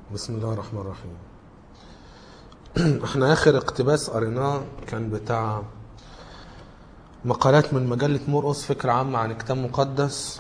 بسم الله الرحمن الرحيم احنا اخر اقتباس قريناه كان بتاع مقالات من مجلة مرقص فكرة عامة عن كتاب مقدس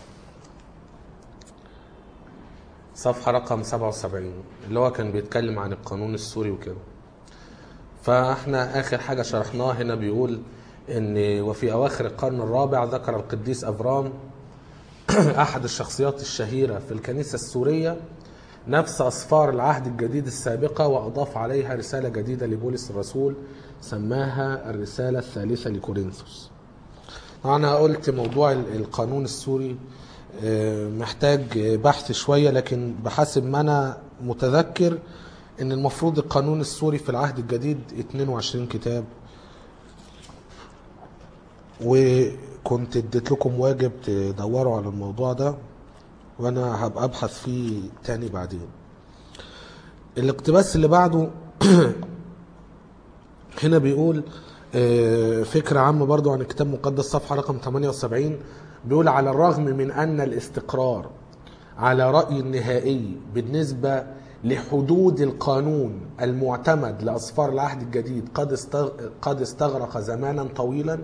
صفحة رقم 77 اللي هو كان بيتكلم عن القانون السوري وكده فاحنا اخر حاجة شرحناها هنا بيقول ان وفي اواخر القرن الرابع ذكر القديس افرام احد الشخصيات الشهيرة في الكنيسة السورية نفس أصفار العهد الجديد السابقة وأضاف عليها رسالة جديدة لبولس الرسول سماها الرسالة الثالثة لكورنثوس أنا قلت موضوع القانون السوري محتاج بحث شوية لكن بحسب ما أنا متذكر أن المفروض القانون السوري في العهد الجديد 22 كتاب وكنت اديت لكم واجب تدوروا على الموضوع ده وانا هبقى ابحث فيه تاني بعدين الاقتباس اللي بعده هنا بيقول فكرة عامة برضو عن الكتاب المقدس صفحة رقم 78 بيقول على الرغم من أن الاستقرار على رأي النهائي بالنسبة لحدود القانون المعتمد لأصفار العهد الجديد قد قد استغرق زمانا طويلا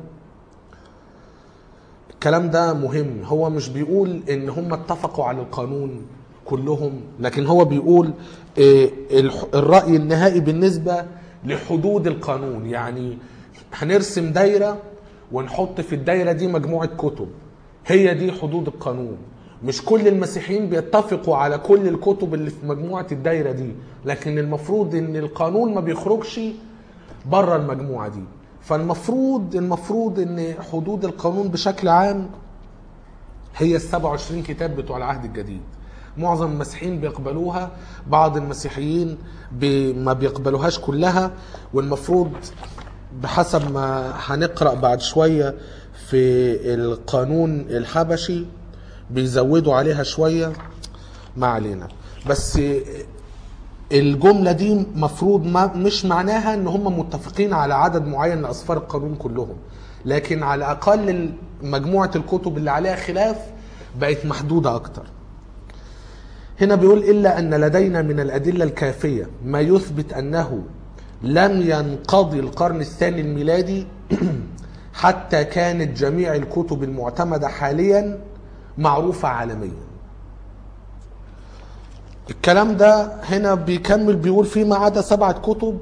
الكلام ده مهم هو مش بيقول ان هم اتفقوا على القانون كلهم لكن هو بيقول الرأي النهائي بالنسبة لحدود القانون يعني هنرسم دايرة ونحط في الدايرة دي مجموعة كتب هي دي حدود القانون مش كل المسيحيين بيتفقوا على كل الكتب اللي في مجموعة الدايرة دي لكن المفروض ان القانون ما بيخرجش بره المجموعة دي فالمفروض المفروض ان حدود القانون بشكل عام هي ال 27 كتاب بتوع العهد الجديد معظم المسيحيين بيقبلوها بعض المسيحيين بي ما بيقبلوهاش كلها والمفروض بحسب ما هنقرا بعد شويه في القانون الحبشي بيزودوا عليها شويه ما علينا بس الجملة دي مفروض ما مش معناها ان هم متفقين على عدد معين لأصفار القانون كلهم لكن على الأقل مجموعة الكتب اللي عليها خلاف بقت محدودة أكتر هنا بيقول إلا أن لدينا من الأدلة الكافية ما يثبت أنه لم ينقضي القرن الثاني الميلادي حتى كانت جميع الكتب المعتمدة حاليا معروفة عالميا الكلام ده هنا بيكمل بيقول فيما عدا سبعة كتب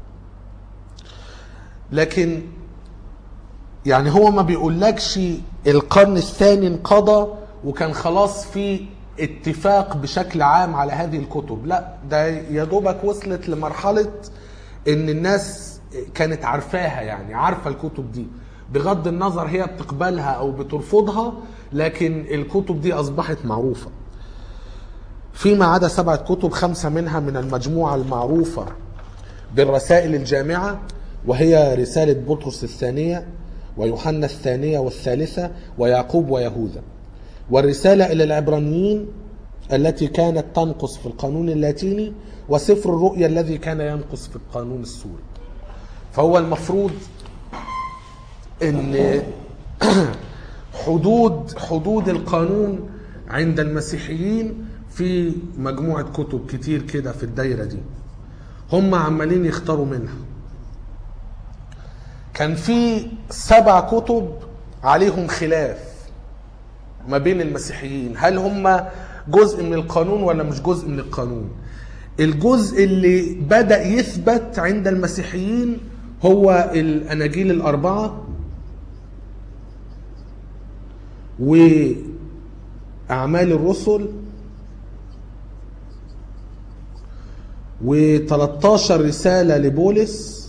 لكن يعني هو ما بيقولكش القرن الثاني انقضى وكان خلاص في اتفاق بشكل عام على هذه الكتب لا ده يا دوبك وصلت لمرحلة ان الناس كانت عارفاها يعني عارفة الكتب دي بغض النظر هي بتقبلها او بترفضها لكن الكتب دي اصبحت معروفه فيما عدا سبعة كتب خمسة منها من المجموعة المعروفة بالرسائل الجامعة وهي رسالة بطرس الثانية ويوحنا الثانية والثالثة ويعقوب ويهوذا والرسالة إلى العبرانيين التي كانت تنقص في القانون اللاتيني وسفر الرؤيا الذي كان ينقص في القانون السوري فهو المفروض ان حدود حدود القانون عند المسيحيين في مجموعة كتب كتير كده في الدايرة دي هم عمالين يختاروا منها كان في سبع كتب عليهم خلاف ما بين المسيحيين هل هم جزء من القانون ولا مش جزء من القانون الجزء اللي بدأ يثبت عند المسيحيين هو الأناجيل الأربعة وأعمال الرسل و13 رسالة لبولس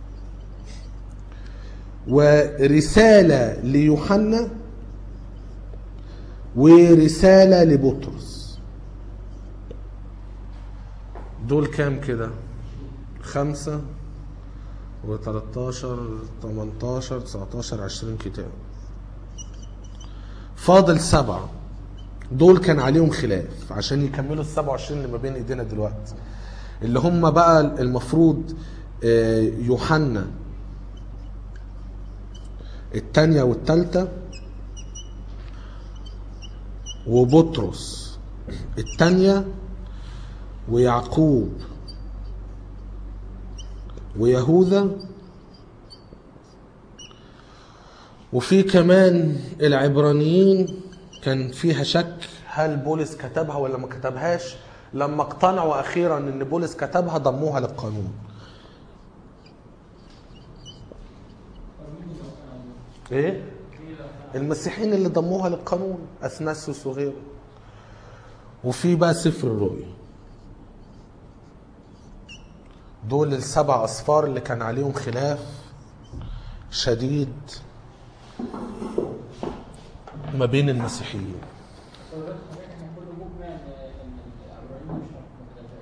ورسالة ليوحنا ورسالة لبطرس دول كام كده خمسة و13 18 19 20 كتاب فاضل سبعة دول كان عليهم خلاف عشان يكملوا ال 27 اللي ما بين ايدينا دلوقتي اللي هم بقى المفروض يوحنا الثانية والثالثة وبطرس الثانية ويعقوب ويهوذا وفي كمان العبرانيين كان فيها شك هل بولس كتبها ولا ما كتبهاش لما اقتنعوا اخيرا ان بولس كتبها ضموها للقانون ايه المسيحيين اللي ضموها للقانون اثناسيوس وغيره وفي بقى سفر الرؤيا دول السبع اصفار اللي كان عليهم خلاف شديد ما بين المسيحيين احنا كله مجمع ان ان العبرانيين مش ما كتبهاش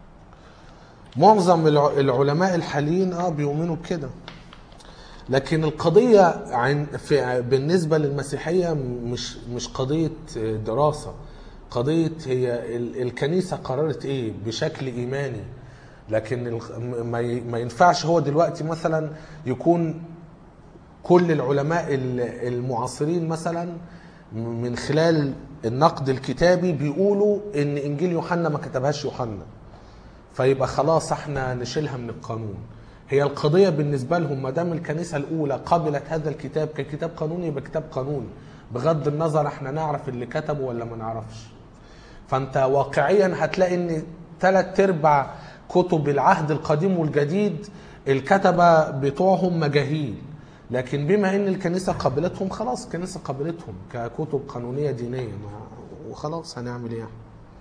معظم الع- العلماء الحاليين اه بيؤمنوا بكده لكن القضية عن في بالنسبة للمسيحية مش مش قضية دراسة قضية هي ال- الكنيسة قررت ايه بشكل ايماني لكن ال- ما ي- ما ينفعش هو دلوقتي مثلا يكون كل العلماء ال- المعاصرين مثلا من خلال النقد الكتابي بيقولوا ان انجيل يوحنا ما كتبهاش يوحنا فيبقى خلاص احنا نشيلها من القانون هي القضية بالنسبة لهم ما دام الكنيسة الأولى قبلت هذا الكتاب ككتاب قانوني يبقى كتاب قانوني بغض النظر احنا نعرف اللي كتبه ولا ما نعرفش فانت واقعيا هتلاقي ان ثلاث ارباع كتب العهد القديم والجديد الكتبة بتوعهم مجاهيل لكن بما ان الكنيسة قبلتهم خلاص الكنيسة قبلتهم ككتب قانونية دينية ما- وخلاص هنعمل ايه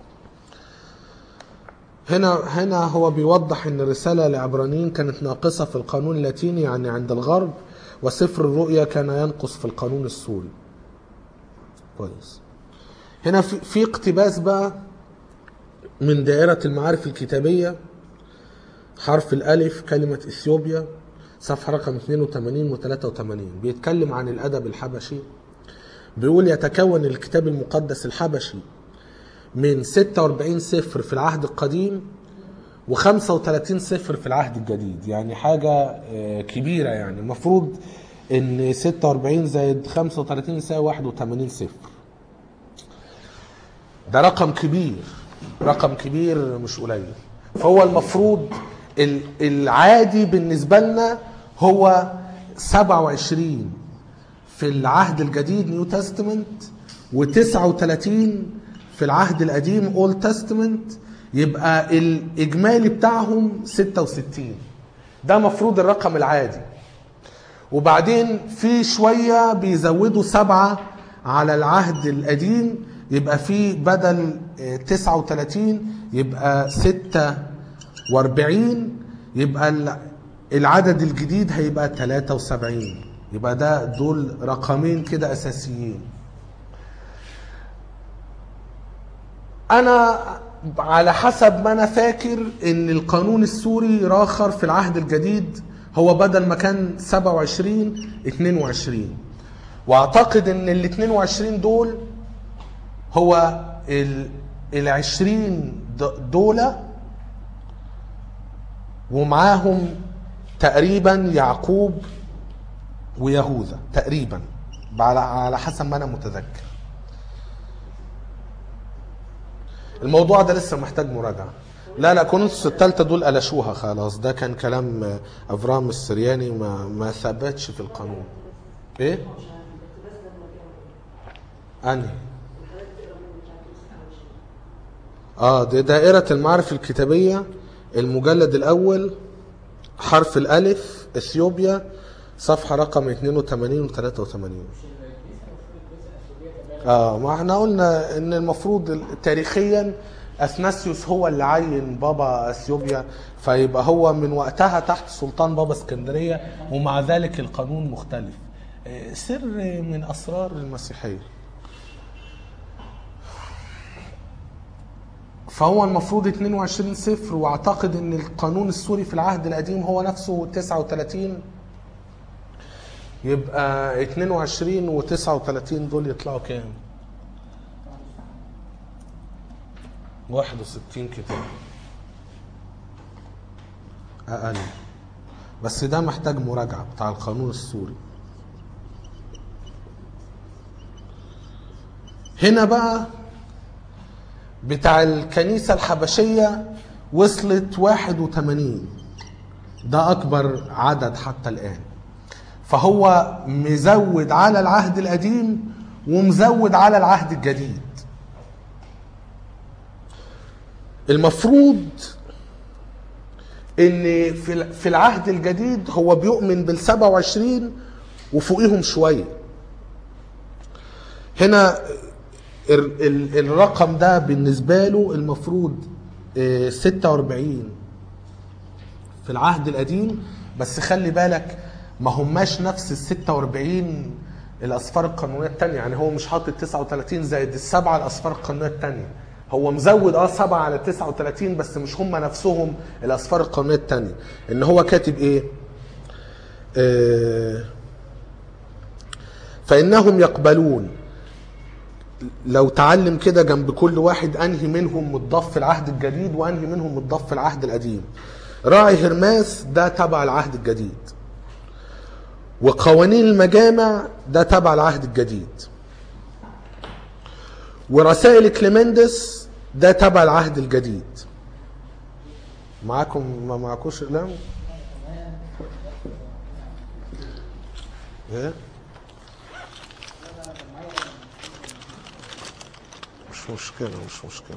هنا هنا هو بيوضح ان الرساله لعبرانيين كانت ناقصه في القانون اللاتيني يعني عند الغرب وسفر الرؤيا كان ينقص في القانون السوري. كويس. هنا في, في اقتباس بقى من دائره المعارف الكتابيه حرف الالف كلمه اثيوبيا صفحه رقم 82 و 83 بيتكلم عن الادب الحبشي بيقول يتكون الكتاب المقدس الحبشي من 46 صفر في العهد القديم و35 صفر في العهد الجديد يعني حاجة آه، كبيرة يعني المفروض ان 46 زائد 35 يساوي 81 صفر ده رقم كبير رقم كبير مش قليل فهو المفروض ال- العادي بالنسبة لنا هو 27 في العهد الجديد نيو تestament و39 في العهد القديم اولد تestament يبقى الاجمالي بتاعهم 66 ده مفروض الرقم العادي وبعدين في شوية بيزودوا سبعة على العهد القديم يبقى في بدل آه، 39 يبقى 46 يبقى ال- العدد الجديد هيبقى 73 يبقى ده دول رقمين كده أساسيين انا على حسب ما انا فاكر ان القانون السوري راخر في العهد الجديد هو بدل ما كان 27 22 واعتقد ان ال 22 دول هو ال ال 20 د- دول ومعاهم تقريبا يعقوب ويهوذا تقريبا على على حسب ما انا متذكر الموضوع ده لسه محتاج مراجعه لا لا كونس التالتة دول قلشوها خلاص ده كان كلام افرام السرياني ما ما ثبتش في القانون ايه انهي اه دي دائرة المعارف الكتابية المجلد الأول حرف الألف إثيوبيا صفحة رقم 82 و 83 اه ما احنا قلنا ان المفروض تاريخيا اثناسيوس هو اللي عين بابا اثيوبيا فيبقى هو من وقتها تحت سلطان بابا اسكندريه ومع ذلك القانون مختلف آه، سر من اسرار المسيحيه فهو المفروض 22 صفر واعتقد ان القانون السوري في العهد القديم هو نفسه 39 يبقى 22 و 39 دول يطلعوا كام؟ 61 كتاب أقل بس ده محتاج مراجعة بتاع القانون السوري هنا بقى بتاع الكنيسة الحبشية وصلت 81 ده أكبر عدد حتى الآن فهو مزود على العهد القديم ومزود على العهد الجديد المفروض ان في في العهد الجديد هو بيؤمن بال 27 وفوقيهم شويه هنا ال- ال- الرقم ده بالنسبه له المفروض آه، 46 في العهد القديم بس خلي بالك ما هماش نفس ال 46 الاصفار القانونيه الثانيه يعني هو مش حاطط 39 زائد السبعه الاصفار القانونيه الثانيه هو مزود اه 7 على 39 بس مش هم نفسهم الاصفار القانونيه الثانيه ان هو كاتب ايه آه فانهم يقبلون لو تعلم كده جنب كل واحد انهي منهم متضاف في العهد الجديد وانهي منهم متضاف في العهد القديم راعي هرماس ده تبع العهد الجديد وقوانين المجامع ده تبع العهد الجديد ورسائل كليمندس ده تبع العهد الجديد معاكم ما معكوش اقلام ايه مش مشكلة مش مشكلة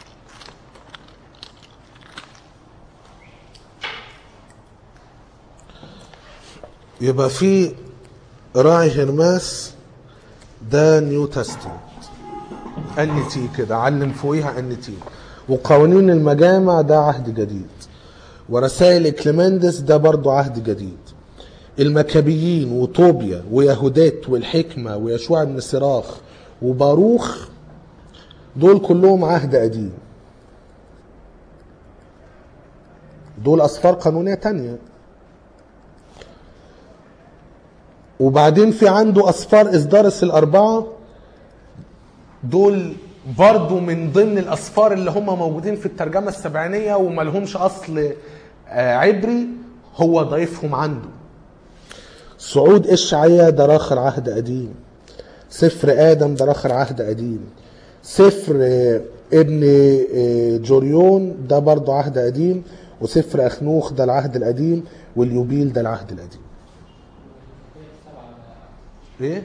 يبقى في راعي هرماس ده نيو تستمنت ان تي كده علم فوقيها ان تي وقوانين المجامع ده عهد جديد ورسائل كليمندس ده برضو عهد جديد المكابيين وطوبيا ويهودات والحكمة ويشوع بن سراخ وباروخ دول كلهم عهد قديم دول أصفار قانونية تانية وبعدين في عنده أصفار إصدارس الأربعة دول برضو من ضمن الأصفار اللي هم موجودين في الترجمة السبعينية وما لهمش أصل آه، عبري هو ضايفهم عنده صعود إشعيا ده آخر عهد قديم سفر آدم ده آخر عهد قديم سفر آه، ابن آه، جوريون ده برضو عهد قديم وسفر أخنوخ ده العهد القديم واليوبيل ده العهد القديم ايه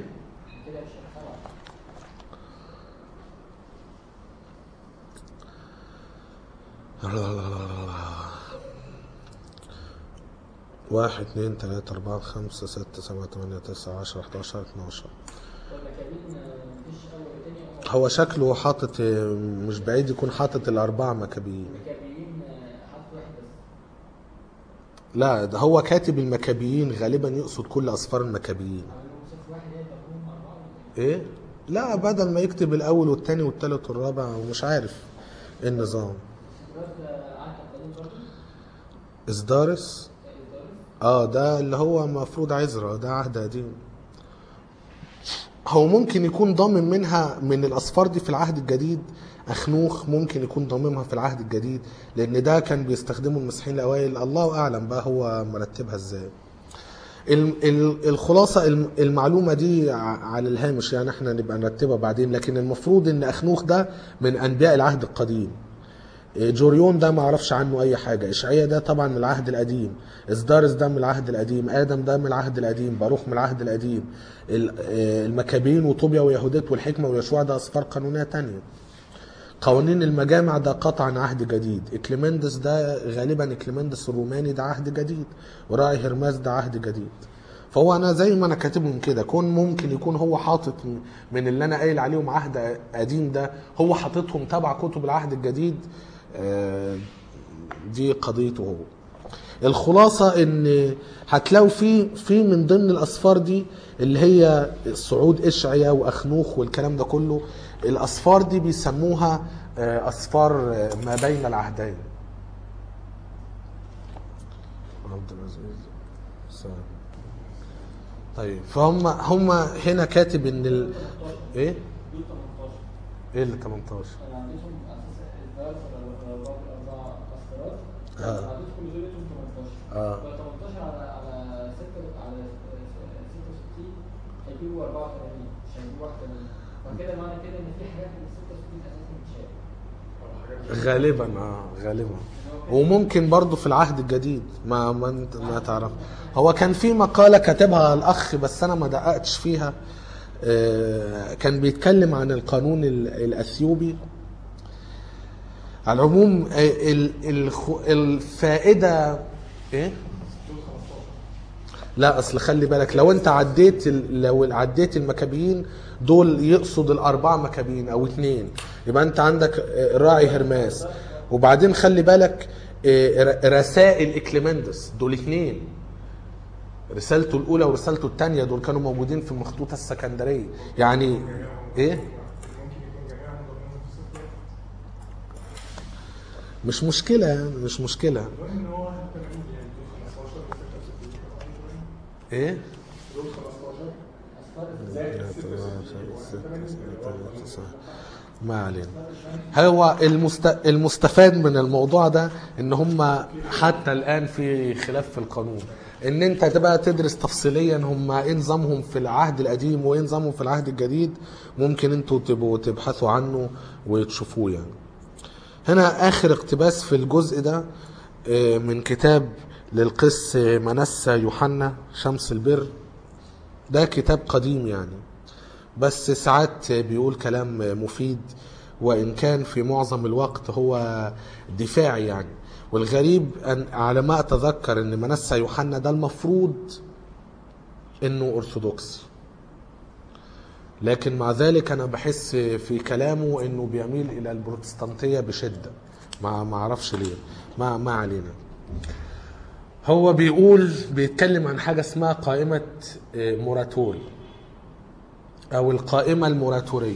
واحد اتنين تلاتة أربعة خمسة ستة سبعة تمانية تسعة عشرة حداشر اتناشر والمكابين مفيش اول وتاني هو شكله حاطط مش بعيد يكون حاطط الأربعة مكابيين المكابيين حط واحد بس لا ده هو كاتب المكابيين غالبا يقصد كل أصفار المكابيين عملوا صف واحد هيبقى هم اربعه ايه لا بدل ما يكتب الأول والتاني والتالت والرابع ومش عارف ايه النظام سفرات عهد القديم برضه إصدارس اه ده اللي هو المفروض عزرا ده عهد قديم هو ممكن يكون ضامن منها من الاصفار دي في العهد الجديد اخنوخ ممكن يكون ضامنها في العهد الجديد لان ده كان بيستخدمه المسيحيين الاوائل الله اعلم بقى هو مرتبها ازاي ال- ال- الخلاصه الم- المعلومه دي ع- على الهامش يعني احنا نبقى نرتبها بعدين لكن المفروض ان اخنوخ ده من انبياء العهد القديم جوريون ده ما اعرفش عنه اي حاجه اشعياء ده طبعا من العهد القديم ازدارس ده من العهد القديم ادم ده من العهد القديم باروخ من العهد القديم ال- آه، المكابين وطوبيا ويهودات والحكمه ويشوع ده اصفار قانونيه تانية قوانين المجامع ده قطعا عهد جديد اكليمندس ده غالبا اكليمندس الروماني ده عهد جديد وراعي هرماس ده عهد جديد فهو انا زي ما انا كاتبهم كده كون ممكن يكون هو حاطط من اللي انا قايل عليهم عهد قديم ده هو حاططهم تبع كتب العهد الجديد آه، دي قضيته هو الخلاصة ان هتلاقوا في في من ضمن الاصفار دي اللي هي صعود اشعيا واخنوخ والكلام ده كله الاصفار دي بيسموها آه، اصفار آه، ما بين العهدين عبد العزيز سلام. طيب فهم هم هنا كاتب ان ال... ايه دول 18 ايه اللي 18 انا عندهم اساس الدرس الاربع اربع اصفارات آه. عدد كل دول 18 اه يبقى 18 على على 6 على 66 هيجيبوا 84 مش هيجيبوا 81 فكده معنى كده ان في حاجات من 66 اساسا متشالة غالبا اه غالبا وممكن برضو في العهد الجديد ما ما انت ما تعرف هو كان في مقاله كاتبها الاخ بس انا ما دققتش فيها آه، كان بيتكلم عن القانون ال- الاثيوبي على العموم آه، ال- الخ- الفائده ايه لا اصل خلي بالك لو انت عديت ال- لو عديت المكابيين دول يقصد الاربعه مكابيين او اثنين يبقى انت عندك آه، راعي هرماس وبعدين خلي بالك آه، ر- رسائل اكليمندس دول اثنين رسالته الاولى ورسالته الثانيه دول كانوا موجودين في المخطوطه السكندريه يعني ايه مش مشكله يعني مش مشكله ايه ما علينا هو المست... المستفاد من الموضوع ده ان هم حتى الان في خلاف في القانون ان انت تبقى تدرس تفصيليا هم ايه نظامهم في العهد القديم وايه نظامهم في العهد الجديد ممكن انتوا تبقوا تبحثوا عنه وتشوفوه يعني هنا اخر اقتباس في الجزء ده آه، من كتاب للقس منسى يوحنا شمس البر ده كتاب قديم يعني بس ساعات بيقول كلام مفيد وان كان في معظم الوقت هو دفاعي يعني والغريب ان على ما اتذكر ان منسى يوحنا ده المفروض انه ارثوذكسي لكن مع ذلك انا بحس في كلامه انه بيميل الى البروتستانتيه بشده ما ما اعرفش ليه ما ما علينا هو بيقول بيتكلم عن حاجه اسمها قائمه آه، موراتوري او القائمه الموراتوريه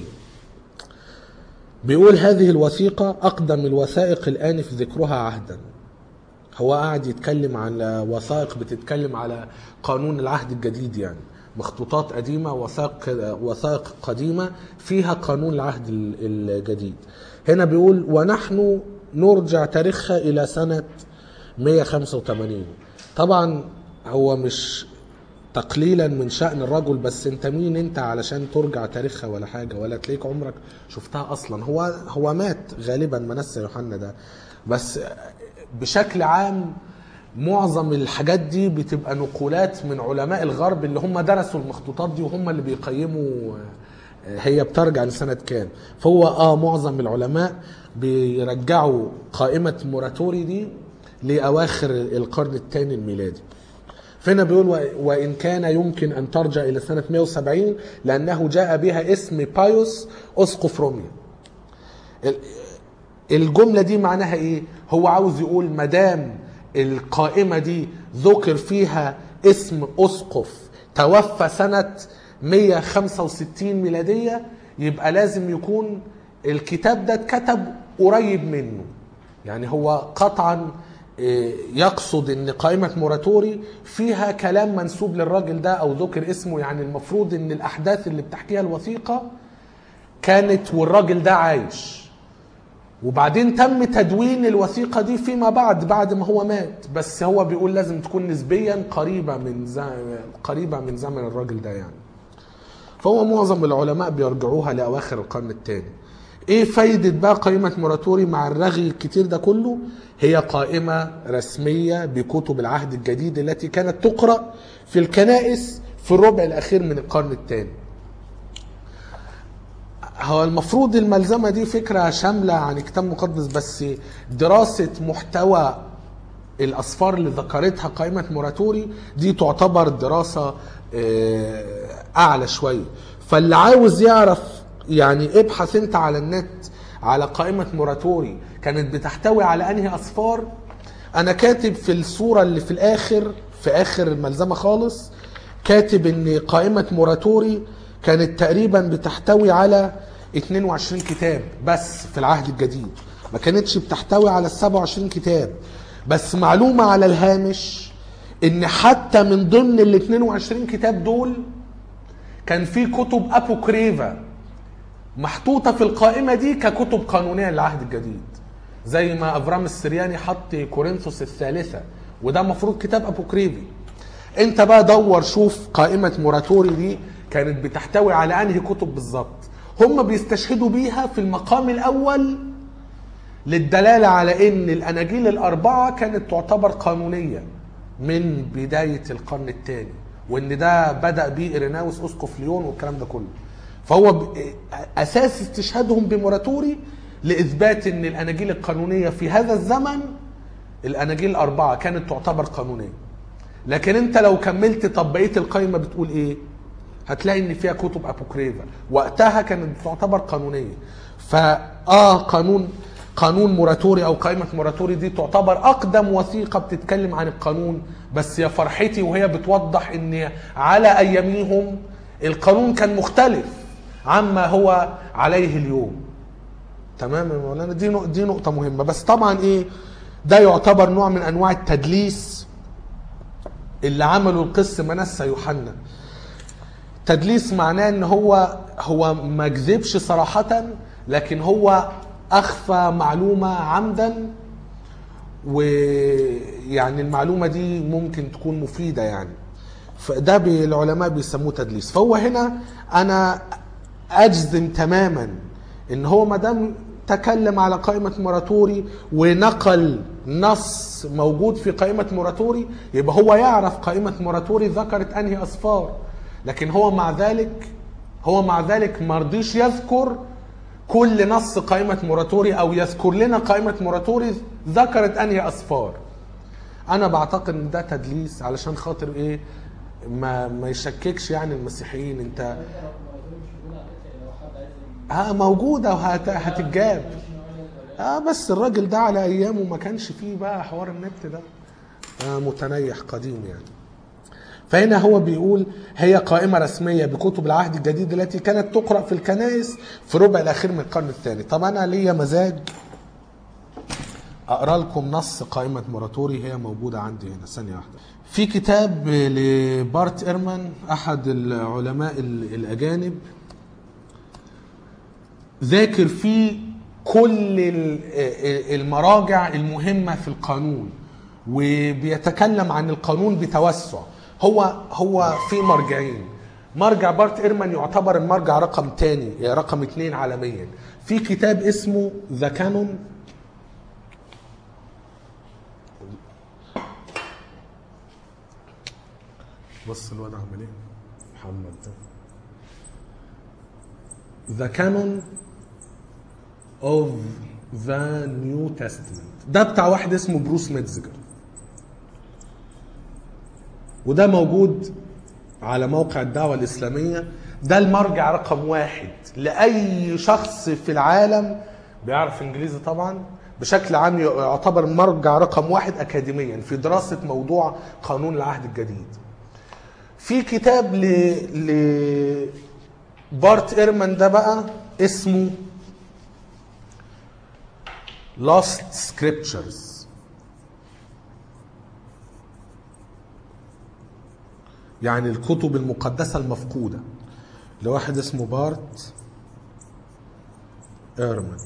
بيقول هذه الوثيقه اقدم الوثائق الان في ذكرها عهدا هو قاعد يتكلم عن وثائق بتتكلم على قانون العهد الجديد يعني مخطوطات قديمة وثائق وثائق قديمة فيها قانون العهد ال- الجديد هنا بيقول ونحن نرجع تاريخها إلى سنة 185 طبعا هو مش تقليلا من شأن الرجل بس انت مين انت علشان ترجع تاريخها ولا حاجة ولا تلاقيك عمرك شفتها اصلا هو هو مات غالبا منسى يوحنا ده بس بشكل عام معظم الحاجات دي بتبقى نقولات من علماء الغرب اللي هم درسوا المخطوطات دي وهم اللي بيقيموا هي بترجع لسنة كام فهو اه معظم العلماء بيرجعوا قائمة موراتوري دي لأواخر القرن الثاني الميلادي فهنا بيقول و- وإن كان يمكن أن ترجع إلى سنة 170 لأنه جاء بها اسم بايوس أسقف روميا ال- الجملة دي معناها إيه؟ هو عاوز يقول مدام القائمة دي ذكر فيها اسم أسقف توفى سنة 165 ميلادية يبقى لازم يكون الكتاب ده اتكتب قريب منه يعني هو قطعا إيه، يقصد ان قائمة موراتوري فيها كلام منسوب للراجل ده او ذكر اسمه يعني المفروض ان الاحداث اللي بتحكيها الوثيقة كانت والراجل ده عايش وبعدين تم تدوين الوثيقة دي فيما بعد بعد ما هو مات بس هو بيقول لازم تكون نسبيا قريبة من زمن قريبة من زمن الراجل ده يعني فهو معظم العلماء بيرجعوها لأواخر القرن الثاني ايه فايدة بقى قائمة موراتوري مع الرغي الكتير ده كله هي قائمة رسمية بكتب العهد الجديد التي كانت تقرأ في الكنائس في الربع الأخير من القرن الثاني هو المفروض الملزمة دي فكرة شاملة عن كتاب مقدس بس دراسة محتوى الأسفار اللي ذكرتها قائمة موراتوري دي تعتبر دراسة آه، أعلى شوية فاللي عاوز يعرف يعني ابحث انت على النت على قائمة موراتوري كانت بتحتوي على أنهي أسفار أنا كاتب في الصورة اللي في الآخر في آخر الملزمة خالص كاتب ان قائمة موراتوري كانت تقريبا بتحتوي على 22 كتاب بس في العهد الجديد ما كانتش بتحتوي على ال 27 كتاب بس معلومة على الهامش ان حتى من ضمن ال 22 كتاب دول كان في كتب ابوكريفا محطوطة في القائمة دي ككتب قانونية للعهد الجديد زي ما افرام السرياني حط كورنثوس الثالثة وده المفروض كتاب ابوكريفي انت بقى دور شوف قائمة موراتوري دي كانت بتحتوي على انهي كتب بالظبط هم بيستشهدوا بيها في المقام الاول للدلالة على ان الاناجيل الاربعة كانت تعتبر قانونية من بداية القرن الثاني وان ده بدأ بيه إيريناوس اسقف ليون والكلام ده كله فهو ب- اساس استشهادهم بموراتوري لاثبات ان الاناجيل القانونية في هذا الزمن الاناجيل الاربعة كانت تعتبر قانونية لكن انت لو كملت طب بقيه القايمه بتقول ايه هتلاقي ان فيها كتب ابوكريفا وقتها كانت تعتبر قانونيه فاه قانون قانون موراتوري او قائمه موراتوري دي تعتبر اقدم وثيقه بتتكلم عن القانون بس يا فرحتي وهي بتوضح ان على اياميهم القانون كان مختلف عما هو عليه اليوم تمام يا مولانا دي نق- دي نقطه مهمه بس طبعا ايه ده يعتبر نوع من انواع التدليس اللي عمله القس منسى يوحنا تدليس معناه ان هو هو ما كذبش صراحة لكن هو اخفى معلومة عمدا ويعني المعلومة دي ممكن تكون مفيدة يعني فده بي- العلماء بيسموه تدليس فهو هنا انا اجزم تماما ان هو ما دام تكلم على قائمة موراتوري ونقل نص موجود في قائمة موراتوري يبقى هو يعرف قائمة موراتوري ذكرت انهي اصفار لكن هو مع ذلك هو مع ذلك ما رضيش يذكر كل نص قائمة موراتوري او يذكر لنا قائمة موراتوري ذكرت انهي اصفار انا بعتقد ان ده تدليس علشان خاطر ايه ما ما يشككش يعني المسيحيين انت انت لو ما مش موجود على النت لو حد عايز اه موجوده وهتتجاب مش نوعية ولا اه بس الراجل ده على ايامه ما كانش فيه بقى حوار النت ده آه متنيح قديم يعني فهنا هو بيقول هي قائمة رسمية بكتب العهد الجديد التي كانت تقرأ في الكنائس في ربع الأخير من القرن الثاني طب أنا ليا مزاج أقرأ لكم نص قائمة موراتوري هي موجودة عندي هنا ثانية واحدة في كتاب لبارت إيرمان أحد العلماء ال- الأجانب ذاكر فيه كل ال- المراجع المهمة في القانون وبيتكلم عن القانون بتوسع هو هو في مرجعين مرجع بارت ايرمان يعتبر المرجع رقم تاني رقم اتنين عالميا في كتاب اسمه ذا كانون بص الواد عمل ايه محمد ده The Canon of the New Testament ده بتاع واحد اسمه بروس ميتزجر وده موجود على موقع الدعوة الإسلامية ده المرجع رقم واحد لأي شخص في العالم بيعرف إنجليزي طبعا بشكل عام يعتبر مرجع رقم واحد أكاديميا في دراسة موضوع قانون العهد الجديد في كتاب ل... ل... بارت ايرمان ده بقى اسمه Lost Scriptures يعني الكتب المقدسة المفقودة لواحد اسمه بارت ايرمان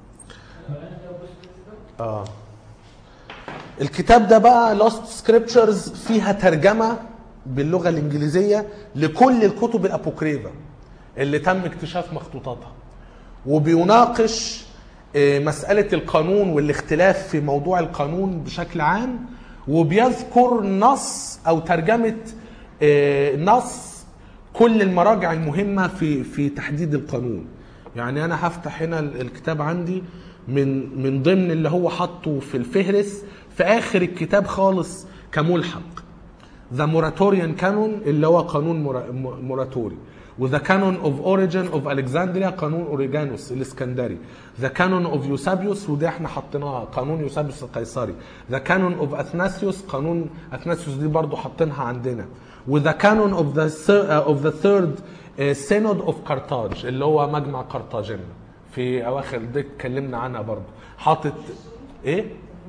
اه الكتاب ده بقى Lost Scriptures فيها ترجمة باللغة الإنجليزية لكل الكتب الأبوكريفة اللي تم اكتشاف مخطوطاتها وبيناقش آه، مسألة القانون والاختلاف في موضوع القانون بشكل عام وبيذكر نص أو ترجمة آه، نص كل المراجع المهمة في في تحديد القانون يعني أنا هفتح هنا ال- الكتاب عندي من من ضمن اللي هو حاطه في الفهرس في آخر الكتاب خالص كملحق ذا موراتوريان كانون اللي هو قانون مورا- م- موراتوري وذا كانون اوف اوريجين اوف الكسندريا قانون اوريجانوس الاسكندري ذا كانون اوف يوسابيوس وده احنا حطيناها قانون يوسابيوس القيصري ذا كانون اوف اثناسيوس قانون اثناسيوس دي برضو حاطينها عندنا وذا كانون اوف ذا اوف ذا ثيرد سينود اوف كارتاج اللي هو مجمع قرطاجنة في اواخر دي اتكلمنا عنها برضو حاطط ايه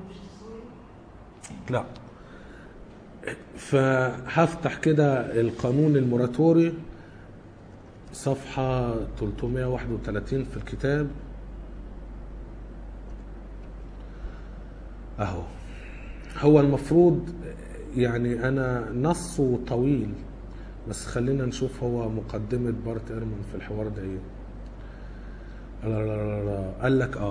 لا فهفتح كده القانون الموراتوري صفحة 331 في الكتاب اهو هو المفروض يعني انا نصه طويل بس خلينا نشوف هو مقدمة بارت ايرمان في الحوار ده ايه لا لا لا لا. قال لك اه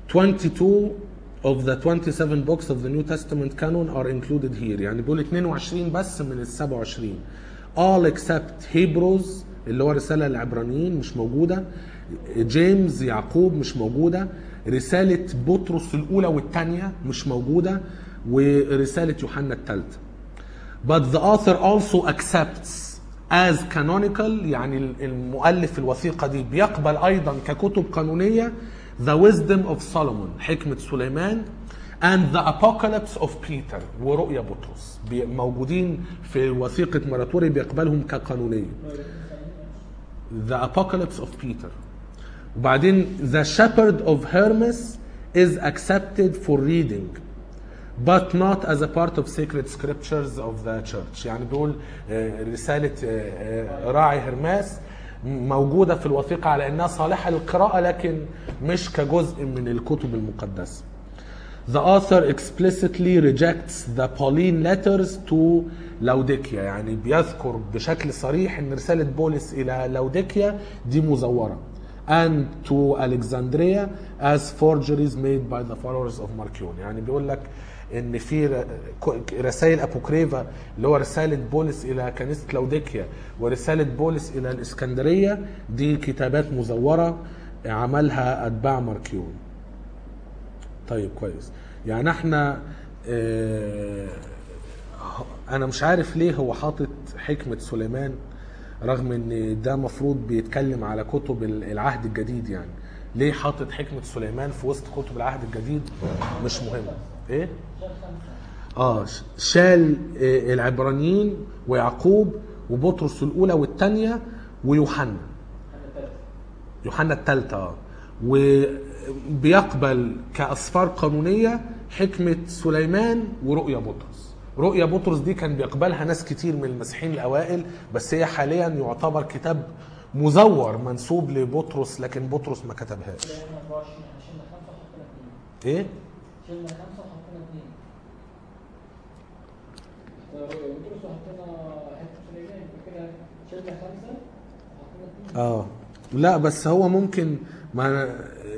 22 of the 27 books of the New Testament canon are included here يعني بيقول 22 بس من ال 27 all except Hebrews اللي هو رسالة للعبرانيين مش موجودة جيمس يعقوب مش موجودة رسالة بطرس الأولى والثانية مش موجودة ورسالة يوحنا الثالثة But the author also accepts as canonical يعني المؤلف الوثيقة دي بيقبل أيضا ككتب قانونية The Wisdom of Solomon حكمة سليمان and the Apocalypse of Peter ورؤيا بطرس بي- موجودين في وثيقة مراتوري بيقبلهم كقانونية The Apocalypse of Peter وبعدين The Shepherd of Hermes is accepted for reading but not as a part of sacred scriptures of the church يعني بيقول آه، رسالة آه، آه، راعي هرماس موجودة في الوثيقة على أنها صالحة للقراءة لكن مش كجزء من الكتب المقدسة The author explicitly rejects the Pauline letters to Laodicea يعني بيذكر بشكل صريح ان رسالة بولس الى لوديكيا دي مزورة and to Alexandria as forgeries made by the followers of Marcion يعني بيقول لك ان في ر- ك- رسائل ابوكريفا اللي هو رسالة بولس الى كنيسة لوديكيا ورسالة بولس الى الاسكندرية دي كتابات مزورة عملها اتباع ماركيون طيب كويس يعني احنا اه انا مش عارف ليه هو حاطط حكمة سليمان رغم ان ده مفروض بيتكلم على كتب ال- العهد الجديد يعني ليه حاطط حكمة سليمان في وسط كتب العهد الجديد مش مهم ايه اه ش- شال آه، العبرانيين ويعقوب وبطرس الاولى والثانيه ويوحنا يوحنا الثالثة اه وبيقبل كأسفار قانونية حكمة سليمان ورؤيا بطرس رؤيا بطرس دي كان بيقبلها ناس كتير من المسيحيين الأوائل بس هي حاليا يعتبر كتاب مزور منسوب لبطرس لكن بطرس ما كتبهاش شلنا 24 احنا شلنا خمسه وحطينا اثنين ايه شلنا خمسه وحطينا اثنين رؤيا بطرس وحطينا حته سليمان يبقى كده شلنا خمسه وحطينا اثنين اه لا بس هو ممكن ما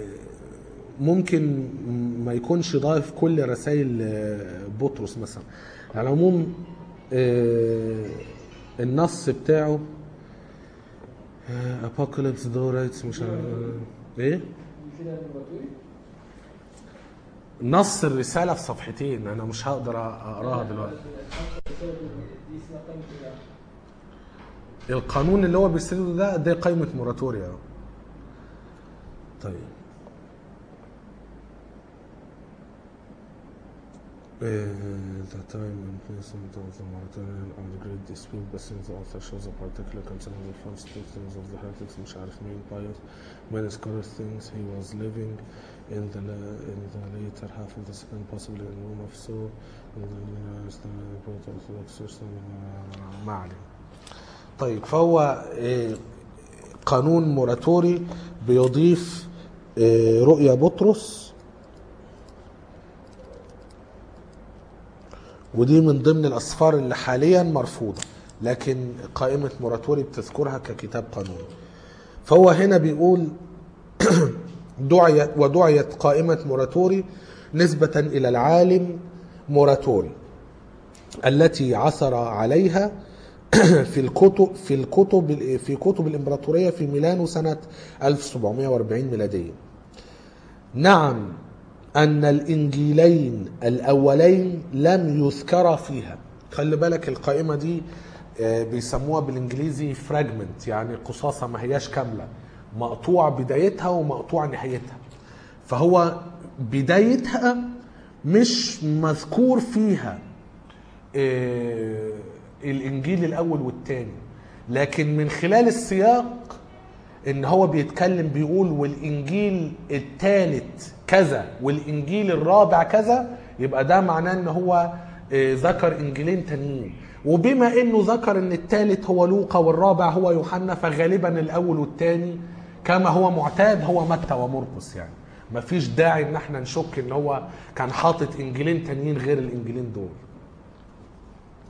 ممكن ما يكونش ضايف كل رسائل بطرس مثلا على العموم آه، النص بتاعه ابوكاليبس دو رايتس مش عارف ايه دي كده البراتوري نص الرساله في صفحتين انا مش هقدر اقراها دلوقتي دي اسمها قائمه ايه؟ القانون اللي هو بيسرده ده ده قائمه موراتوريا طيب Uh, the time and place of the moratorium and the great dispute between the author shows a particular concern with false teachings of the heretics مش عارف مين pious many scholars thinks he was living in the la- in the later half of the second possibly in Rome of so in the Orthodox system ما علينا طيب فهو آه، قانون موراتوري بيضيف آه، رؤيا بطرس ودي من ضمن الاسفار اللي حاليا مرفوضه لكن قائمه موراتوري بتذكرها ككتاب قانوني فهو هنا بيقول دعيت ودعيت قائمه موراتوري نسبه الى العالم موراتوري التي عثر عليها في الكتب في الكتب في كتب الامبراطوريه في ميلانو سنه 1740 ميلاديه. نعم ان الانجيلين الاولين لم يذكرا فيها. خلي بالك القائمه دي آه، بيسموها بالانجليزي فراجمنت يعني قصاصه ما هياش كامله مقطوع بدايتها ومقطوع نهايتها. فهو بدايتها مش مذكور فيها آه، الانجيل الاول والثاني لكن من خلال السياق ان هو بيتكلم بيقول والانجيل الثالث كذا والانجيل الرابع كذا يبقى ده معناه ان هو آه، ذكر انجيلين تانيين وبما انه ذكر ان الثالث هو لوقا والرابع هو يوحنا فغالبا الاول والثاني كما هو معتاد هو متى ومرقس يعني مفيش داعي ان احنا نشك ان هو كان حاطط انجيلين تانيين غير الانجيلين دول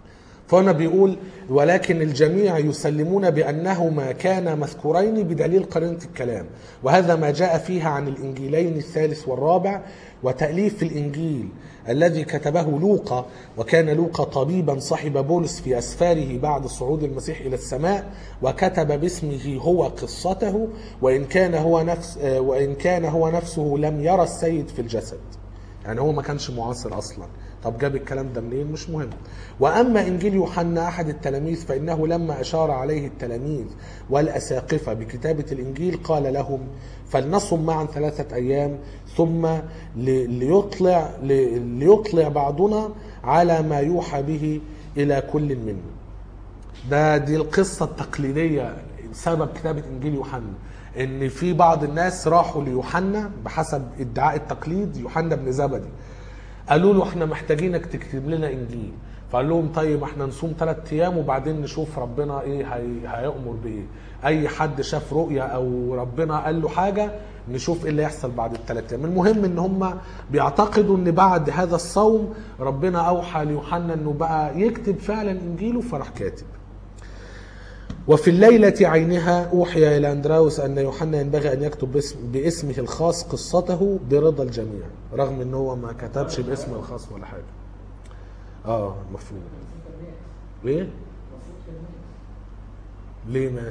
فهنا بيقول ولكن الجميع يسلمون بأنهما كانا مذكورين بدليل قرينة الكلام وهذا ما جاء فيها عن الإنجيلين الثالث والرابع وتأليف الإنجيل الذي كتبه لوقا وكان لوقا طبيبا صاحب بولس في أسفاره بعد صعود المسيح إلى السماء وكتب باسمه هو قصته وإن كان هو نفس آه، وإن كان هو نفسه لم يرى السيد في الجسد يعني هو ما كانش معاصر اصلا طب جاب الكلام ده منين مش مهم واما انجيل يوحنا احد التلاميذ فانه لما اشار عليه التلاميذ والاساقفه بكتابه الانجيل قال لهم فلنصم معا ثلاثه ايام ثم ل- ليطلع ل- ليطلع بعضنا على ما يوحى به الى كل منا ده دي القصة التقليدية سبب كتابة إنجيل يوحنا إن في بعض الناس راحوا ليوحنا بحسب ادعاء التقليد يوحنا بن زبدي قالوا له احنا محتاجينك تكتب لنا إنجيل فقال لهم طيب احنا نصوم ثلاث أيام وبعدين نشوف ربنا إيه هي... هيأمر بإيه أي حد شاف رؤية أو ربنا قال له حاجة نشوف ايه اللي يحصل بعد الثلاث ايام المهم ان هم بيعتقدوا ان بعد هذا الصوم ربنا اوحى ليوحنا انه بقى يكتب فعلا انجيله فراح كاتب وفي الليلة عينها أوحي إلى أندراوس أن يوحنا ينبغي أن يكتب باسم باسمه الخاص قصته برضا الجميع رغم أن هو ما كتبش باسمه الخاص ولا حاجة آه مفهوم ليه؟ المفروض كان مات. ليه مات؟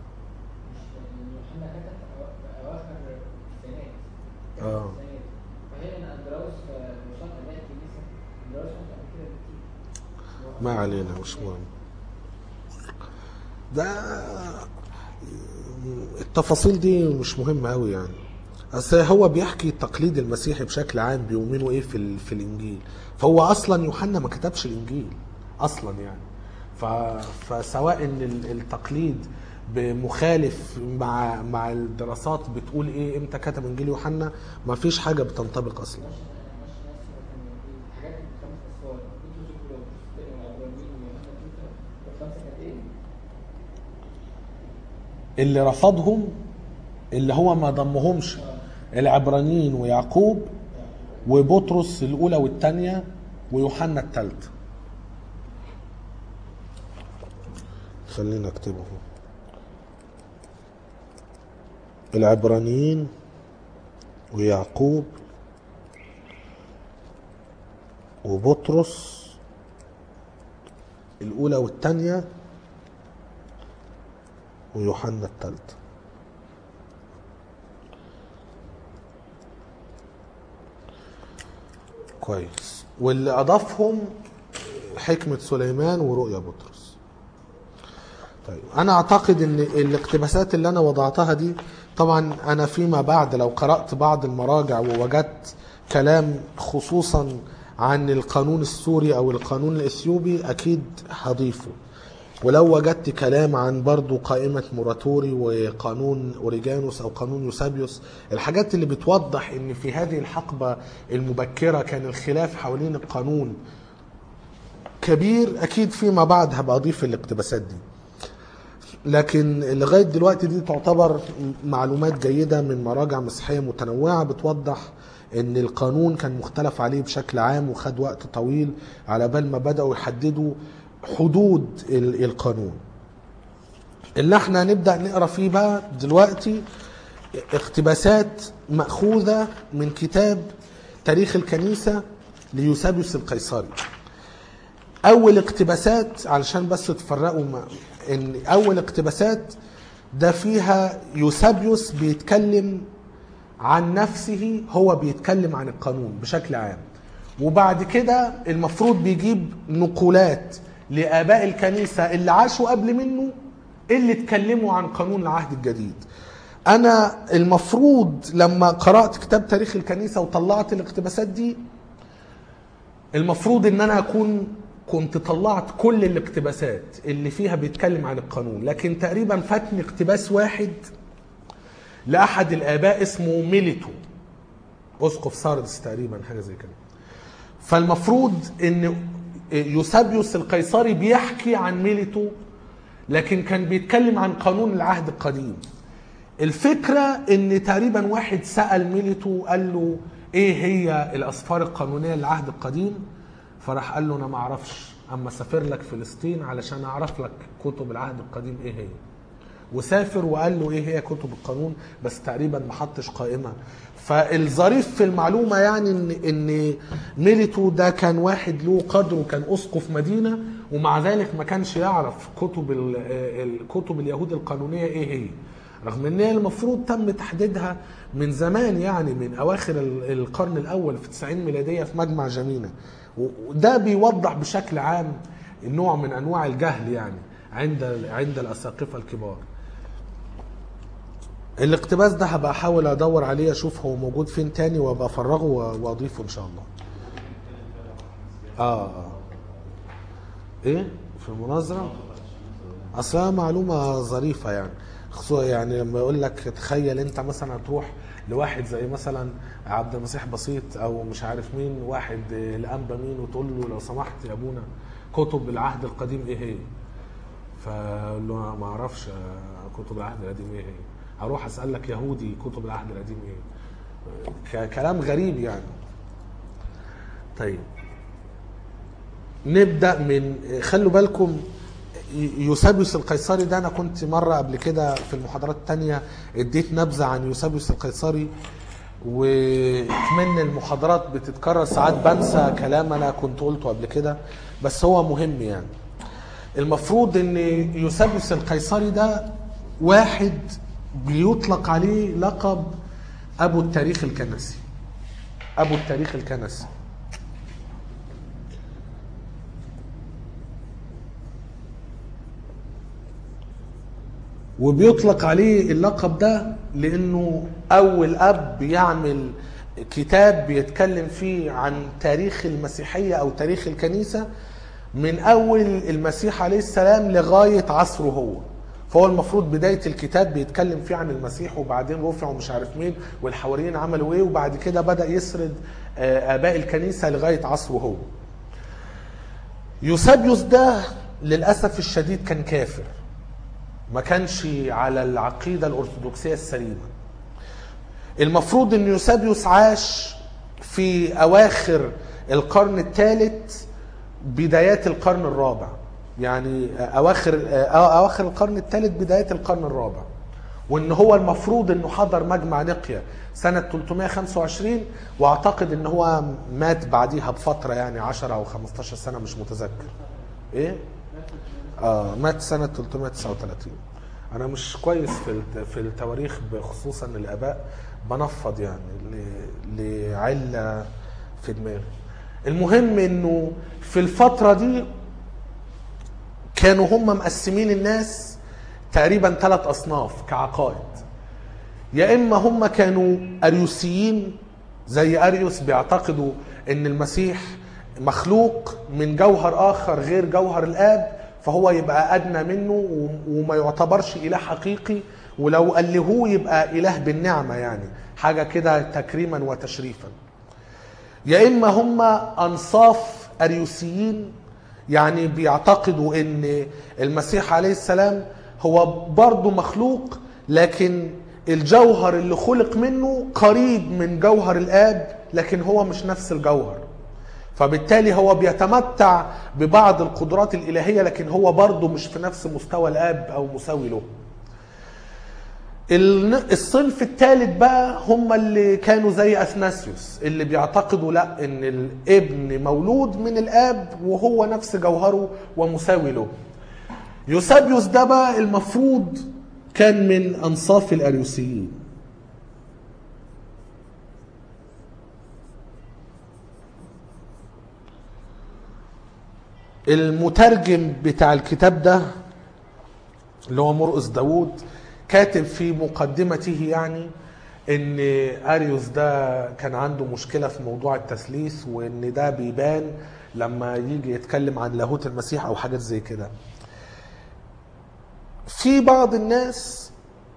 يوحنا كتب في أوا- في اواخر التسعينات آه. التسعينات. فهي ان اندراوس آه، نشاط ابناء الكنيسه اندراوس مات قبل كده بكتير ما علينا مش مهم ده التفاصيل دي مش مهمة أوي يعني أصل هو بيحكي التقليد المسيحي بشكل عام بيؤمنوا إيه في, ال- في الإنجيل فهو أصلا يوحنا ما كتبش الإنجيل أصلا يعني ف... فسواء إن ال- التقليد مخالف مع مع الدراسات بتقول ايه امتى كتب انجيل يوحنا ما فيش حاجه بتنطبق اصلا مش مش ناس كان الحاجات الخمس اصفار بطرس وكلوبس العبرانيين ويوحنا بيتر والخمسه كانت ايه؟ اللي رفضهم اللي هو ما ضمهمش العبرانيين ويعقوب وبطرس الاولى والثانيه ويوحنا الثالثه خلينا اكتبه العبرانيين ويعقوب وبطرس الاولى والثانيه ويوحنا الثالثة كويس واللي أضافهم حكمة سليمان ورؤيا بطرس طيب أنا أعتقد أن الاقتباسات اللي أنا وضعتها دي طبعا أنا فيما بعد لو قرأت بعض المراجع ووجدت كلام خصوصا عن القانون السوري أو القانون الإثيوبي أكيد هضيفه ولو وجدت كلام عن برضو قائمة موراتوري وقانون أوريجانوس أو قانون يوسابيوس الحاجات اللي بتوضح أن في هذه الحقبة المبكرة كان الخلاف حوالين القانون كبير أكيد فيما بعد هبقى أضيف الاقتباسات دي لكن لغاية دلوقتي دي تعتبر معلومات جيدة من مراجع مسيحية متنوعة بتوضح ان القانون كان مختلف عليه بشكل عام وخد وقت طويل على بال ما بدأوا يحددوا حدود ال- القانون اللي احنا هنبدأ نقرا فيه بقى دلوقتي اقتباسات مأخوذة من كتاب تاريخ الكنيسة ليوسابيوس القيصري اول اقتباسات علشان بس تفرقوا ما ان اول اقتباسات ده فيها يوسابيوس بيتكلم عن نفسه هو بيتكلم عن القانون بشكل عام وبعد كده المفروض بيجيب نقولات لآباء الكنيسة اللي عاشوا قبل منه اللي اتكلموا عن قانون العهد الجديد أنا المفروض لما قرأت كتاب تاريخ الكنيسة وطلعت الاقتباسات دي المفروض ان انا اكون كنت طلعت كل الاقتباسات اللي فيها بيتكلم عن القانون لكن تقريبا فاتني اقتباس واحد لاحد الاباء اسمه ميليتو اسقف ساردس تقريبا حاجه زي كده فالمفروض ان يوسابيوس القيصري بيحكي عن ميليتو لكن كان بيتكلم عن قانون العهد القديم الفكرة ان تقريبا واحد سأل ميليتو قال له ايه هي الاسفار القانونية للعهد القديم فراح قال له انا ما اعرفش اما سافر لك فلسطين علشان اعرف لك كتب العهد القديم ايه هي وسافر وقال له ايه هي كتب القانون بس تقريبا ما حطش قائمه فالظريف في المعلومه يعني ان ان ميليتو ده كان واحد له قدر وكان اسقف مدينه ومع ذلك ما كانش يعرف كتب ال- الكتب اليهود القانونيه ايه هي رغم ان هي المفروض تم تحديدها من زمان يعني من اواخر ال- القرن الاول في 90 ميلاديه في مجمع جمينه وده بيوضح بشكل عام نوع من انواع الجهل يعني عند عند الاساقفه الكبار الاقتباس ده هبقى احاول ادور عليه اشوف هو موجود فين تاني وابقى افرغه و- واضيفه ان شاء الله اه اه ايه في المناظره اصلها معلومه ظريفه يعني خصوصا يعني لما يقول لك تخيل انت مثلا تروح لواحد زي مثلا عبد المسيح بسيط او مش عارف مين واحد آه، الانبا مين وتقول له لو سمحت يا ابونا كتب العهد القديم ايه هي فقال له أنا ما اعرفش آه، كتب العهد القديم ايه هي هروح اسالك يهودي كتب العهد القديم ايه ك- كلام غريب يعني طيب نبدا من خلوا بالكم يوسابيوس القيصري ده انا كنت مره قبل كده في المحاضرات التانية اديت نبذه عن يوسابيوس القيصري وكمان المحاضرات بتتكرر ساعات بنسى كلام انا كنت قلته قبل كده بس هو مهم يعني المفروض ان يوسابيوس القيصري ده واحد بيطلق عليه لقب ابو التاريخ الكنسي ابو التاريخ الكنسي وبيطلق عليه اللقب ده لانه اول اب يعمل كتاب بيتكلم فيه عن تاريخ المسيحيه او تاريخ الكنيسه من اول المسيح عليه السلام لغايه عصره هو فهو المفروض بدايه الكتاب بيتكلم فيه عن المسيح وبعدين رفعوا مش عارف مين والحواريين عملوا ايه وبعد كده بدا يسرد آه، اباء الكنيسه لغايه عصره هو يوسابيوس ده للاسف الشديد كان كافر ما كانش على العقيدة الأرثوذكسية السليمة المفروض أن يوسابيوس عاش في أواخر القرن الثالث بدايات القرن الرابع يعني أواخر أواخر القرن الثالث بدايات القرن الرابع وان هو المفروض انه حضر مجمع نقيا سنة 325 واعتقد ان هو مات بعديها بفترة يعني 10 او 15 سنة مش متذكر ايه اه مات سنة 339 انا مش كويس في الت- في التواريخ بخصوصا الاباء بنفض يعني ل- لعلة في دماغي المهم انه في الفترة دي كانوا هم مقسمين الناس تقريبا ثلاث اصناف كعقائد يا اما هم كانوا اريوسيين زي اريوس بيعتقدوا ان المسيح مخلوق من جوهر اخر غير جوهر الاب فهو يبقى ادنى منه و- وما يعتبرش اله حقيقي ولو الهوه يبقى اله بالنعمه يعني حاجه كده تكريما وتشريفا يا اما هم انصاف اريوسيين يعني بيعتقدوا ان المسيح عليه السلام هو برضه مخلوق لكن الجوهر اللي خلق منه قريب من جوهر الاب لكن هو مش نفس الجوهر فبالتالي هو بيتمتع ببعض القدرات الالهيه لكن هو برضه مش في نفس مستوى الاب او مساوي له الن- الصنف الثالث بقى هم اللي كانوا زي اثناسيوس اللي بيعتقدوا لا ان الابن مولود من الاب وهو نفس جوهره ومساوي له يوسابيوس ده بقى المفروض كان من انصاف الاريوسيين المترجم بتاع الكتاب ده اللي هو مرقس داوود كاتب في مقدمته يعني ان اريوس ده كان عنده مشكله في موضوع التثليث وان ده بيبان لما يجي يتكلم عن لاهوت المسيح او حاجات زي كده في بعض الناس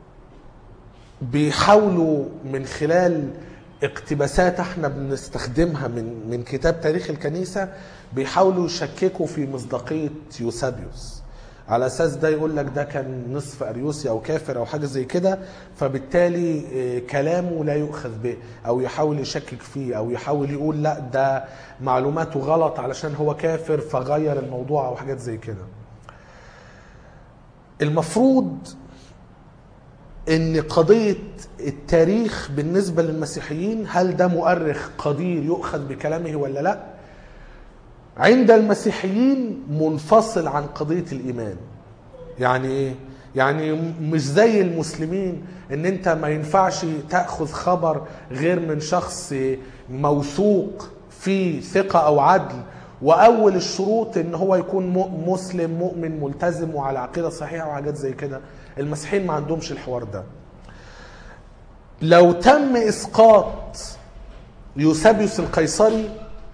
بيحاولوا من خلال اقتباسات احنا بنستخدمها من من كتاب تاريخ الكنيسه بيحاولوا يشككوا في مصداقيه يوسابيوس على اساس ده يقول لك ده كان نصف اريوسي او كافر او حاجه زي كده فبالتالي آه، كلامه لا يؤخذ به او يحاول يشكك فيه او يحاول يقول لا ده معلوماته غلط علشان هو كافر فغير الموضوع او حاجات زي كده المفروض ان قضيه التاريخ بالنسبه للمسيحيين هل ده مؤرخ قدير يؤخذ بكلامه ولا لا عند المسيحيين منفصل عن قضيه الايمان يعني ايه يعني مش زي المسلمين ان انت ما ينفعش تاخذ خبر غير من شخص موثوق فيه ثقه او عدل واول الشروط ان هو يكون م- مسلم مؤمن ملتزم وعلى عقيده صحيحه وحاجات زي كده المسيحيين ما عندهمش الحوار ده لو تم اسقاط يوسابيوس القيصري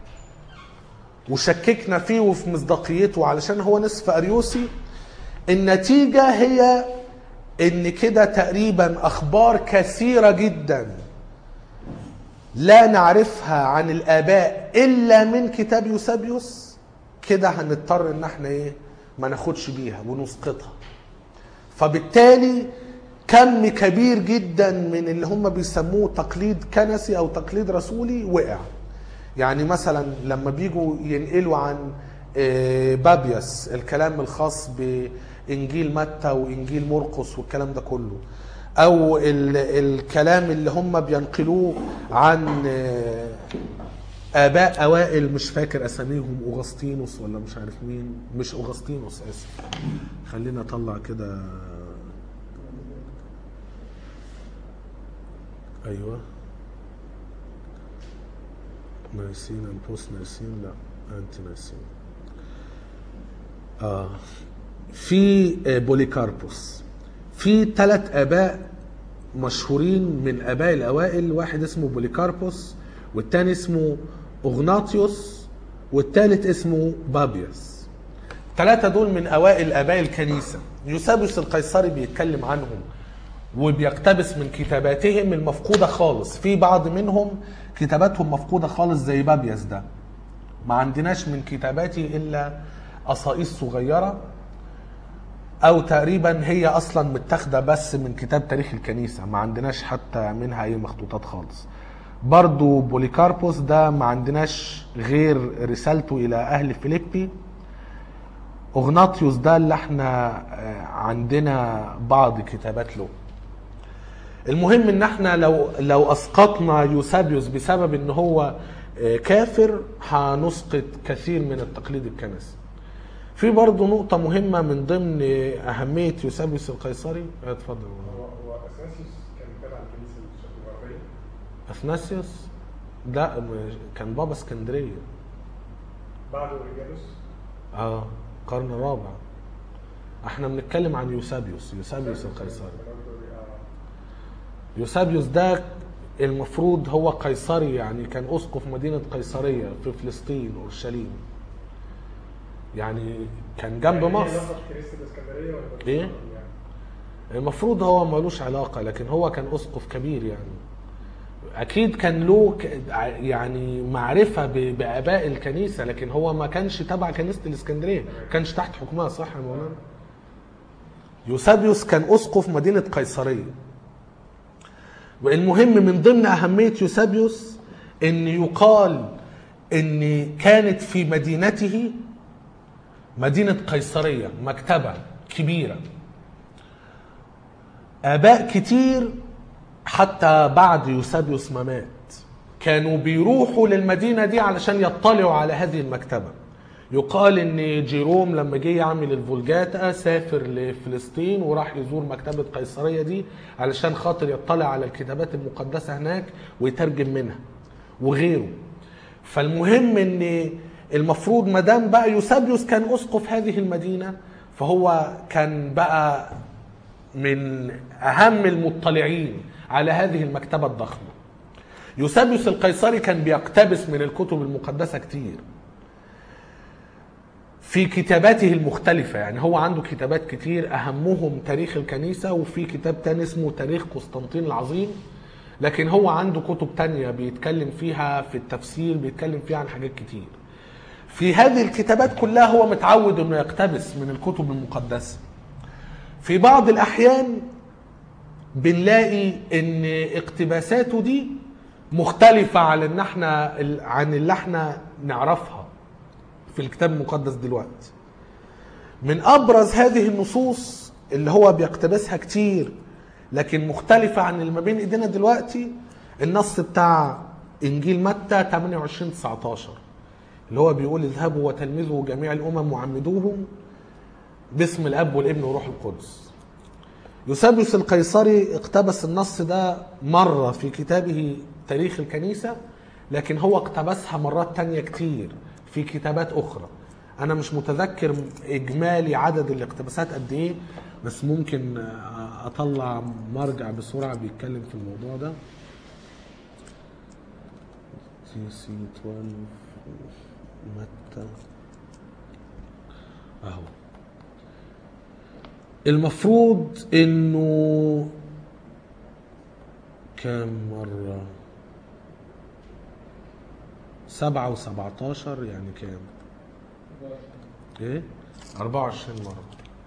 وشككنا فيه وفي مصداقيته علشان هو نصف اريوسي النتيجه هي ان كده تقريبا اخبار كثيره جدا لا نعرفها عن الاباء الا من كتاب يوسابيوس كده هنضطر ان احنا ايه ما ناخدش بيها ونسقطها فبالتالي كم كبير جدا من اللي هم بيسموه تقليد كنسي او تقليد رسولي وقع يعني مثلا لما بيجوا ينقلوا عن آه، بابيس الكلام الخاص بانجيل متى وانجيل مرقس والكلام ده كله او ال- الكلام اللي هم بينقلوه عن آه، اباء اوائل مش فاكر اساميهم اوغسطينوس ولا مش عارف مين مش اوغسطينوس اسف خلينا اطلع كده ايوه نايسين اند بوست نايسين لا انتي نايسين اه في آه، بوليكاربوس في ثلاث اباء مشهورين من اباء الاوائل واحد اسمه بوليكاربوس والتاني اسمه اغناطيوس والتالت اسمه بابيوس ثلاثة دول من أوائل آباء الكنيسة يوسابيوس القيصري بيتكلم عنهم وبيقتبس من كتاباتهم المفقودة خالص في بعض منهم كتاباتهم مفقودة خالص زي بابيس ده ما عندناش من كتاباتي إلا قصائص صغيرة أو تقريبا هي أصلا متاخدة بس من كتاب تاريخ الكنيسة ما عندناش حتى منها أي مخطوطات خالص برضو بوليكاربوس ده ما عندناش غير رسالته إلى أهل فيليبي اغناطيوس ده اللي احنا آه، عندنا بعض كتابات له المهم ان احنا لو لو اسقطنا يوسابيوس بسبب ان هو آه، كافر هنسقط كثير من التقليد الكنسي في برضه نقطة مهمة من ضمن أهمية يوسابيوس القيصري آه، اتفضل هو هو اثناسيوس كان تابع الكنيسه الغربيه أثناسيوس لا م- كان بابا اسكندرية بعد اوريجانوس اه القرن الرابع احنا بنتكلم عن يوسابيوس يوسابيوس القيصري يوسابيوس ده المفروض هو قيصري يعني كان اسقف مدينه قيصريه في فلسطين اورشليم يعني كان جنب مصر كنيسه الاسكندريه ولا ملوش إيه؟ يعني؟ المفروض هو ملوش علاقه لكن هو كان اسقف كبير يعني اكيد كان له ك- يعني معرفه ب- باباء الكنيسه لكن هو ما كانش تبع كنيسه الاسكندريه ما كانش تحت حكمها صح يا مولانا يوسابيوس كان اسقف مدينه قيصريه والمهم من ضمن اهميه يوسابيوس ان يقال ان كانت في مدينته مدينه قيصريه مكتبه كبيره اباء كتير حتى بعد يوسابيوس ما مات كانوا بيروحوا للمدينه دي علشان يطلعوا على هذه المكتبه يقال ان جيروم لما جه يعمل الفولجاتا سافر لفلسطين وراح يزور مكتبه قيصريه دي علشان خاطر يطلع على الكتابات المقدسه هناك ويترجم منها وغيره فالمهم ان المفروض ما دام بقى يوسابيوس كان اسقف هذه المدينه فهو كان بقى من اهم المطلعين على هذه المكتبه الضخمه يوسابيوس القيصري كان بيقتبس من الكتب المقدسه كتير في كتاباته المختلفة يعني هو عنده كتابات كتير أهمهم تاريخ الكنيسة وفي كتاب تاني اسمه تاريخ قسطنطين العظيم لكن هو عنده كتب تانية بيتكلم فيها في التفسير بيتكلم فيها عن حاجات كتير في هذه الكتابات كلها هو متعود انه يقتبس من الكتب المقدسه في بعض الاحيان بنلاقي ان اقتباساته دي مختلفه عن ان احنا عن اللي احنا نعرفها في الكتاب المقدس دلوقتي من ابرز هذه النصوص اللي هو بيقتبسها كتير لكن مختلفه عن اللي ما بين ايدينا دلوقتي النص بتاع انجيل متى 28 19 اللي هو بيقول اذهبوا وتلمذوا جميع الامم وعمدوهم باسم الاب والابن والروح القدس يوسابيوس القيصري اقتبس النص ده مرة في كتابه تاريخ الكنيسة لكن هو اقتبسها مرات تانية كتير في كتابات أخرى أنا مش متذكر إجمالي عدد الاقتباسات قد إيه بس ممكن أطلع مرجع بسرعة بيتكلم في الموضوع ده تي سي 12 متى أهو المفروض انه كام مرة سبعة وسبعتاشر يعني كام ايه اربعة وعشرين مرة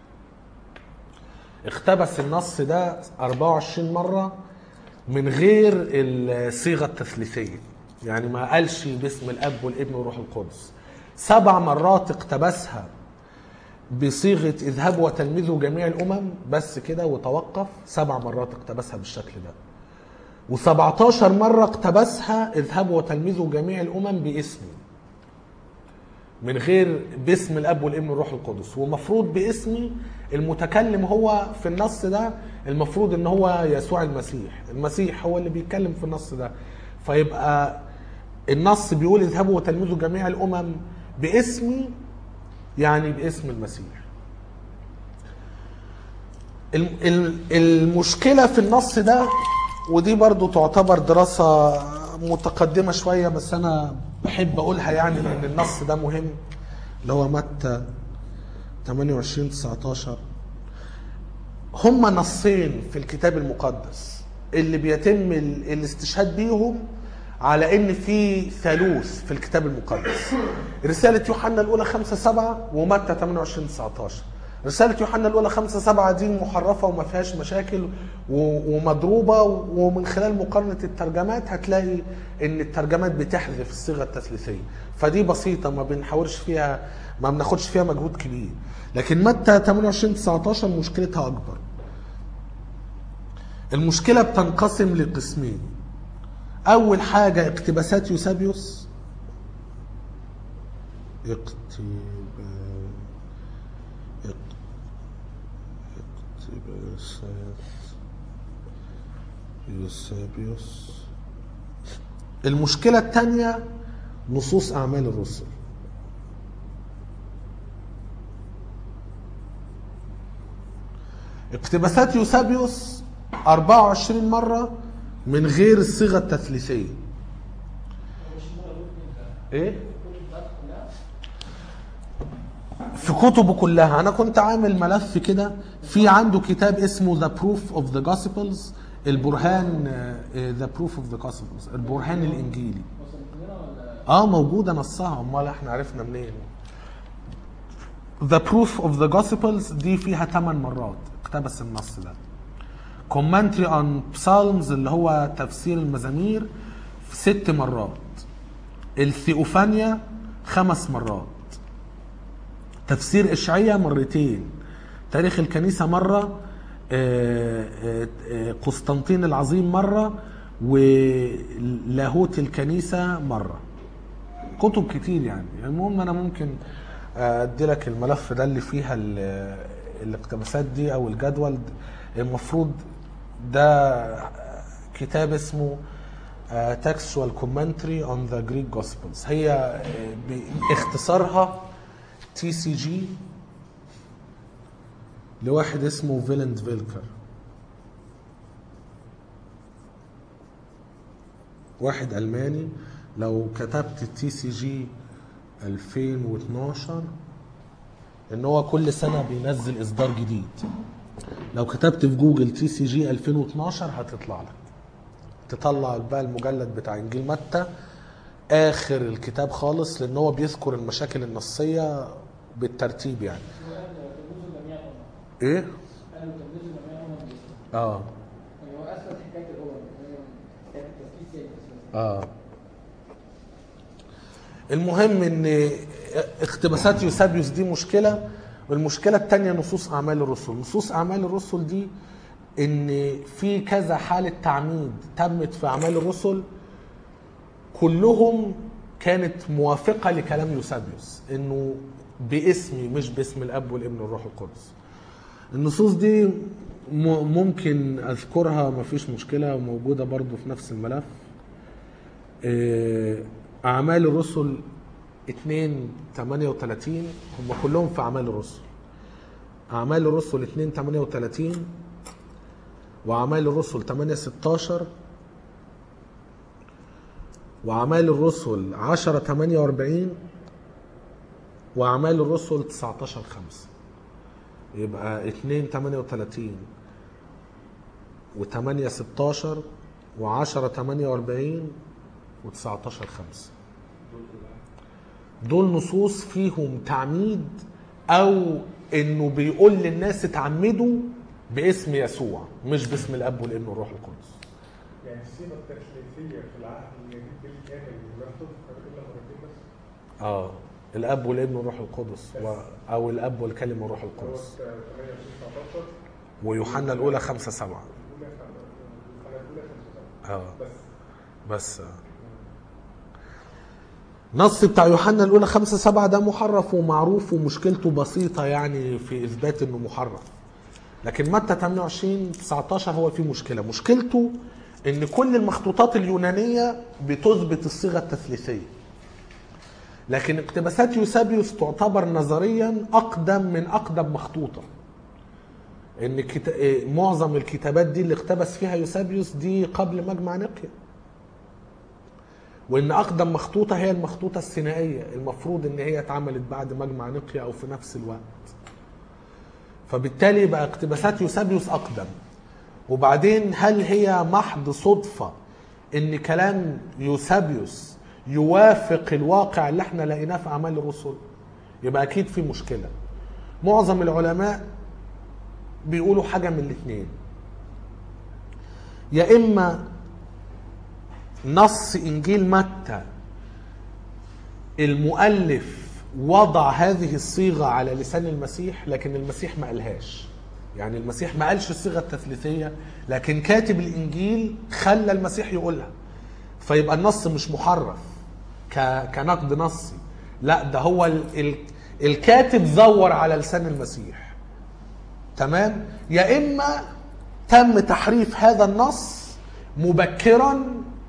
اقتبس النص ده اربعة وعشرين مرة من غير الصيغة التثليثية يعني ما قالش باسم الاب والابن والروح القدس سبع مرات اقتبسها بصيغه اذهبوا وتلمذوا جميع الامم بس كده وتوقف سبع مرات اقتبسها بالشكل ده و17 مره اقتبسها اذهبوا وتلمذوا جميع الامم باسمي من غير باسم الاب والابن والروح القدس ومفروض باسمي المتكلم هو في النص ده المفروض ان هو يسوع المسيح المسيح هو اللي بيتكلم في النص ده فيبقى النص بيقول اذهبوا وتلمذوا جميع الامم باسمي يعني باسم المسيح المشكله في النص ده ودي برضو تعتبر دراسه متقدمه شويه بس انا بحب اقولها يعني لان النص ده مهم اللي هو متى 28 19 هما نصين في الكتاب المقدس اللي بيتم الاستشهاد بيهم على ان في ثالوث في الكتاب المقدس رسالة يوحنا الأولى 5 7 ومتى 28 19 رسالة يوحنا الأولى 5 7 دي محرفة وما فيهاش مشاكل ومضروبة ومن خلال مقارنة الترجمات هتلاقي إن الترجمات بتحذف الصيغة التثليثية فدي بسيطة ما بنحاولش فيها ما بناخدش فيها مجهود كبير لكن متى 28 19 مشكلتها أكبر المشكلة بتنقسم لقسمين أول حاجة اقتباسات يوسابيوس اقتباسات يوسابيوس المشكلة الثانية نصوص أعمال الرسل اقتباسات يوسابيوس 24 مرة من غير الصيغة التثليثية ايه في كتبه كلها انا كنت عامل ملف كده في عنده كتاب اسمه ذا بروف اوف ذا جوسبلز البرهان ذا بروف اوف ذا جوسبلز البرهان الانجيلي اه موجوده نصها امال احنا عرفنا منين ذا بروف اوف ذا جوسبلز دي فيها 8 مرات اقتبس النص ده كومنتري اون بسالمز اللي هو تفسير المزامير في ست مرات الثيوفانيا خمس مرات تفسير اشعيا مرتين تاريخ الكنيسه مره قسطنطين العظيم مره ولاهوت الكنيسه مره كتب كتير يعني المهم انا ممكن ادي لك الملف ده اللي فيها الاقتباسات دي او الجدول المفروض ده كتاب اسمه تكستوال كومنتري اون ذا جريك جوسبلز هي باختصارها تي سي جي لواحد اسمه فيلند فيلكر واحد الماني لو كتبت تي سي جي 2012 ان هو كل سنه بينزل اصدار جديد لو كتبت في جوجل تي سي جي 2012 هتطلع لك تطلع بقى المجلد بتاع انجيل متى اخر الكتاب خالص لان هو بيذكر المشاكل النصيه بالترتيب يعني هو قال تلميذ جميع أمم ايه قالوا تلميذ جميع أمم باسمه اه يعني هو أسس حكاية الأمم هي حكاية التسليس هي التسليس اه المهم ان اقتباسات يوسابيوس دي مشكله والمشكله الثانيه نصوص اعمال الرسل نصوص اعمال الرسل دي ان في كذا حاله تعميد تمت في اعمال الرسل كلهم كانت موافقه لكلام يوسابيوس انه باسمي مش باسم الاب والابن والروح القدس النصوص دي م- ممكن اذكرها مفيش مشكله وموجوده برضو في نفس الملف آه، اعمال الرسل 2 38 هم كلهم في اعمال الرسل اعمال الرسل 2 38 واعمال الرسل 8 16 واعمال الرسل 10 48 واعمال الرسل 19 5 يبقى 2 38 و8 16 و10 48 و19 5 دول نصوص فيهم تعميد او انه بيقول للناس اتعمدوا باسم يسوع مش باسم الاب والابن والروح القدس يعني الصيغه التثليثيه في العهد الجديد بالكامل لا تذكر الا مرتين بس اه الاب والابن والروح القدس و... او الاب والكلمه والروح هو القدس 28 19 ويوحنا الاولى 5 7 الاولى خ- الحلقه الاولى 5 اه بس بس نص بتاع يوحنا الاولى خمسة سبعة ده محرف ومعروف ومشكلته بسيطة يعني في اثبات انه محرف لكن متى 28 19 هو فيه مشكلة مشكلته ان كل المخطوطات اليونانية بتثبت الصيغة التثليثية لكن اقتباسات يوسابيوس تعتبر نظريا اقدم من اقدم مخطوطة ان كت... إيه، معظم الكتابات دي اللي اقتبس فيها يوسابيوس دي قبل مجمع نقيا وان اقدم مخطوطه هي المخطوطه السينائيه المفروض ان هي اتعملت بعد مجمع نقيا او في نفس الوقت فبالتالي بقى اقتباسات يوسابيوس اقدم وبعدين هل هي محض صدفه ان كلام يوسابيوس يوافق الواقع اللي احنا لقيناه في اعمال الرسل يبقى اكيد في مشكله معظم العلماء بيقولوا حاجه من الاثنين يا اما نص انجيل متى المؤلف وضع هذه الصيغه على لسان المسيح لكن المسيح ما قالهاش يعني المسيح ما قالش الصيغه التثليثيه لكن كاتب الانجيل خلى المسيح يقولها فيبقى النص مش محرف ك... كنقد نصي لا ده هو ال... ال... الكاتب زور على لسان المسيح تمام يا اما تم تحريف هذا النص مبكرا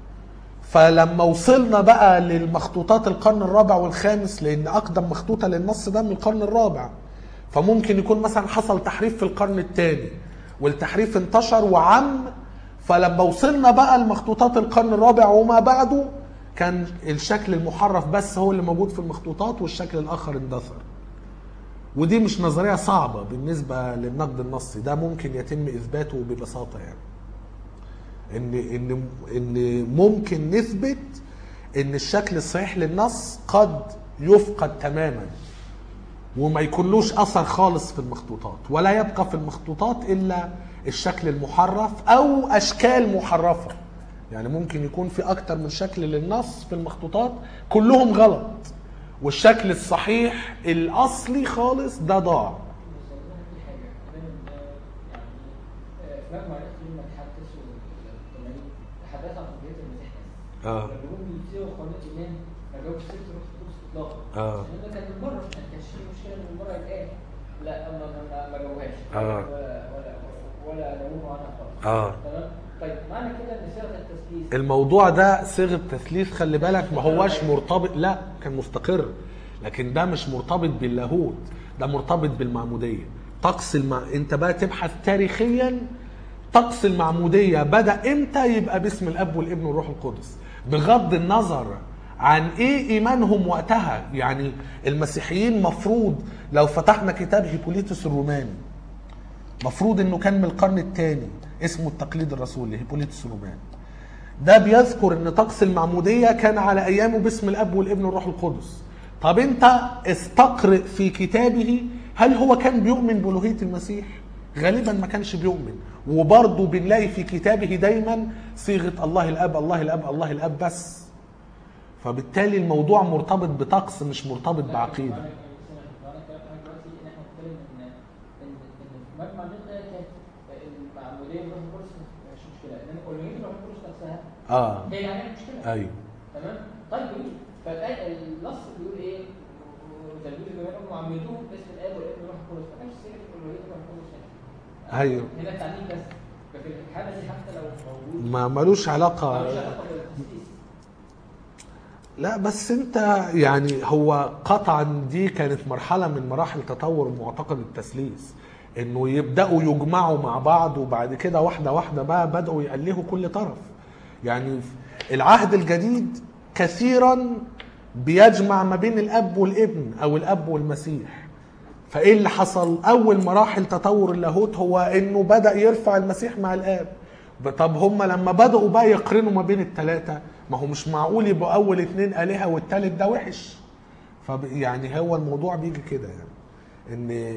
فلما وصلنا بقى للمخطوطات القرن الرابع والخامس لان اقدم مخطوطه للنص ده من القرن الرابع فممكن يكون مثلا حصل تحريف في القرن الثاني والتحريف انتشر وعم فلما وصلنا بقى لمخطوطات القرن الرابع وما بعده كان الشكل المحرف بس هو اللي موجود في المخطوطات والشكل الاخر اندثر ودي مش نظريه صعبه بالنسبه للنقد النصي ده ممكن يتم اثباته ببساطه يعني ان ان ان ممكن نثبت ان الشكل الصحيح للنص قد يفقد تماما وما يكونلوش اثر خالص في المخطوطات ولا يبقى في المخطوطات الا الشكل المحرف او اشكال محرفه يعني ممكن يكون في اكتر من شكل للنص في المخطوطات كلهم غلط والشكل الصحيح الاصلي خالص ده ضاع بس والله في حاجة كمان يعني في مجمع الأخير لما تحدثوا التمارين تحدث عن قضية المسيح بس. اه لما جم يصيغوا قانون الإيمان ما جابوش سيرة الروح القدس إطلاقا. اه لأن ده كان من مرة ما كانش فيه مشكلة من مرة يتقال. لا ما ما- ما جابوهاش. آه. ولا ولا ولا نوموا عنها خالص. اه تمام؟ طيب معنى كده إن صيغة التثليث الموضوع ده صيغه تثليث خلي بالك ما هواش مرتبط لا كان مستقر لكن ده مش مرتبط باللاهوت ده مرتبط بالمعموديه طقس الم... انت بقى تبحث تاريخيا طقس المعموديه بدا امتى يبقى باسم الاب والابن والروح القدس بغض النظر عن ايه ايمانهم وقتها يعني المسيحيين مفروض لو فتحنا كتاب هيبوليتوس الروماني مفروض انه كان من القرن الثاني اسمه التقليد الرسولي هيبوليتوس الروماني ده بيذكر ان طقس المعموديه كان على ايامه باسم الاب والابن والروح القدس طب انت استقرئ في كتابه هل هو كان بيؤمن بالوهيه المسيح غالبا ما كانش بيؤمن وبرضه بنلاقي في كتابه دايما صيغه الله الاب الله الاب الله الاب بس فبالتالي الموضوع مرتبط بطقس مش مرتبط بعقيده انا كلام حضرتك دلوقتي ان احنا بنتكلم ان ان ان في مجمع النقطه كانت المعموديه بروح القدس مش مشكله انما اولويه روح القدس نفسها اه هي يعني مشكله ايوه تمام طيب جميل فالآية النص بيقول ايه وتلبيس جميع الامم وعملتهم باسم الاب والابن والروح القدس ما كانش سيره اولويه روح القدس هنا ايوه هنا التعليم بس ففي الحاله دي حتى لو موجود ما ملوش علاقه ملوش علاقه بالتسليس لا بس انت يعني هو قطعا دي كانت مرحله من مراحل تطور معتقد التثليث انه يبداوا يجمعوا مع بعض وبعد كده واحده واحده بقى بداوا يألهوا كل طرف يعني العهد الجديد كثيرا بيجمع ما بين الاب والابن او الاب والمسيح فايه اللي حصل اول مراحل تطور اللاهوت هو انه بدا يرفع المسيح مع الاب طب هم لما بداوا بقى يقرنوا ما بين الثلاثه ما هو مش معقول يبقوا اول اتنين الهه والتالت ده وحش فب يعني هو الموضوع بيجي كده يعني ان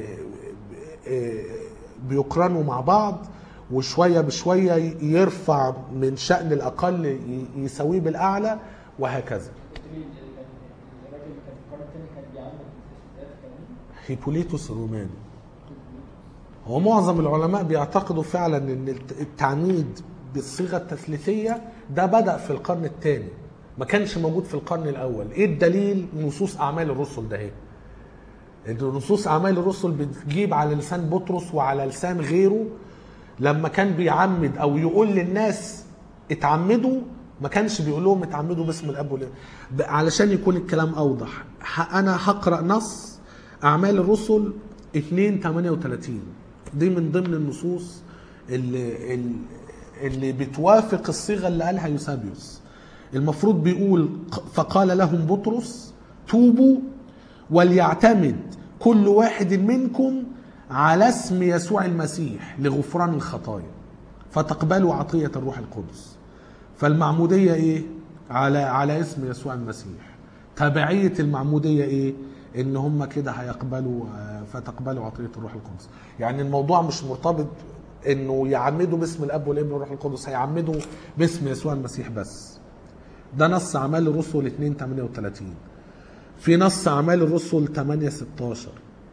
بيقرنوا مع بعض وشويه بشويه يرفع من شان الاقل ي- يساويه بالاعلى وهكذا الراجل اللي كان في القرن الثاني كان بيعمل اسم الاب كان مين؟ هيبوليتوس الروماني هو معظم العلماء بيعتقدوا فعلا ان الت- التعميد بالصيغه التثليثيه ده بدا في القرن الثاني ما كانش موجود في القرن الاول ايه الدليل نصوص اعمال الرسل ده اهي ان نصوص اعمال الرسل بتجيب على لسان بطرس وعلى لسان غيره لما كان بيعمد او يقول للناس اتعمدوا ما كانش بيقول لهم اتعمدوا باسم الاب والابن ب- علشان يكون الكلام اوضح ه- انا هقرا نص اعمال الرسل 2 38 دي من ضمن النصوص اللي اللي- اللي بتوافق الصيغه اللي قالها يوسابيوس المفروض بيقول ق- فقال لهم بطرس توبوا وليعتمد كل واحد منكم على اسم يسوع المسيح لغفران الخطايا فتقبلوا عطية الروح القدس فالمعمودية ايه على على اسم يسوع المسيح تبعية المعمودية ايه ان هم كده هيقبلوا آه، فتقبلوا عطية الروح القدس يعني الموضوع مش مرتبط انه يعمدوا باسم الاب والابن والروح القدس هيعمدوا باسم يسوع المسيح بس ده نص اعمال الرسل 2 38 في نص اعمال الرسل 8 16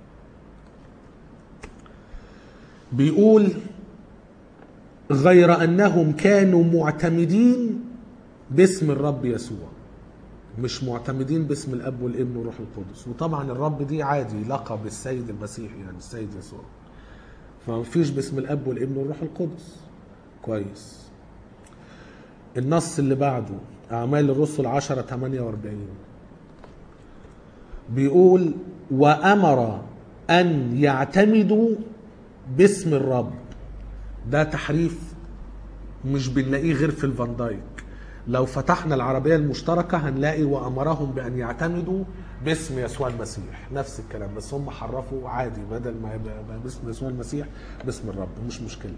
بيقول غير انهم كانوا معتمدين باسم الرب يسوع مش معتمدين باسم الاب والابن والروح القدس وطبعا الرب دي عادي لقب السيد المسيح يعني السيد يسوع فمفيش باسم الاب والابن والروح القدس كويس النص اللي بعده اعمال الرسل 10 48 بيقول وامر ان يعتمدوا باسم الرب ده تحريف مش بنلاقيه غير في الفان دايك لو فتحنا العربية المشتركة هنلاقي وأمرهم بأن يعتمدوا باسم يسوع المسيح نفس الكلام بس هم حرفوا عادي بدل ما يبقى يبقى باسم يسوع المسيح باسم الرب مش مشكلة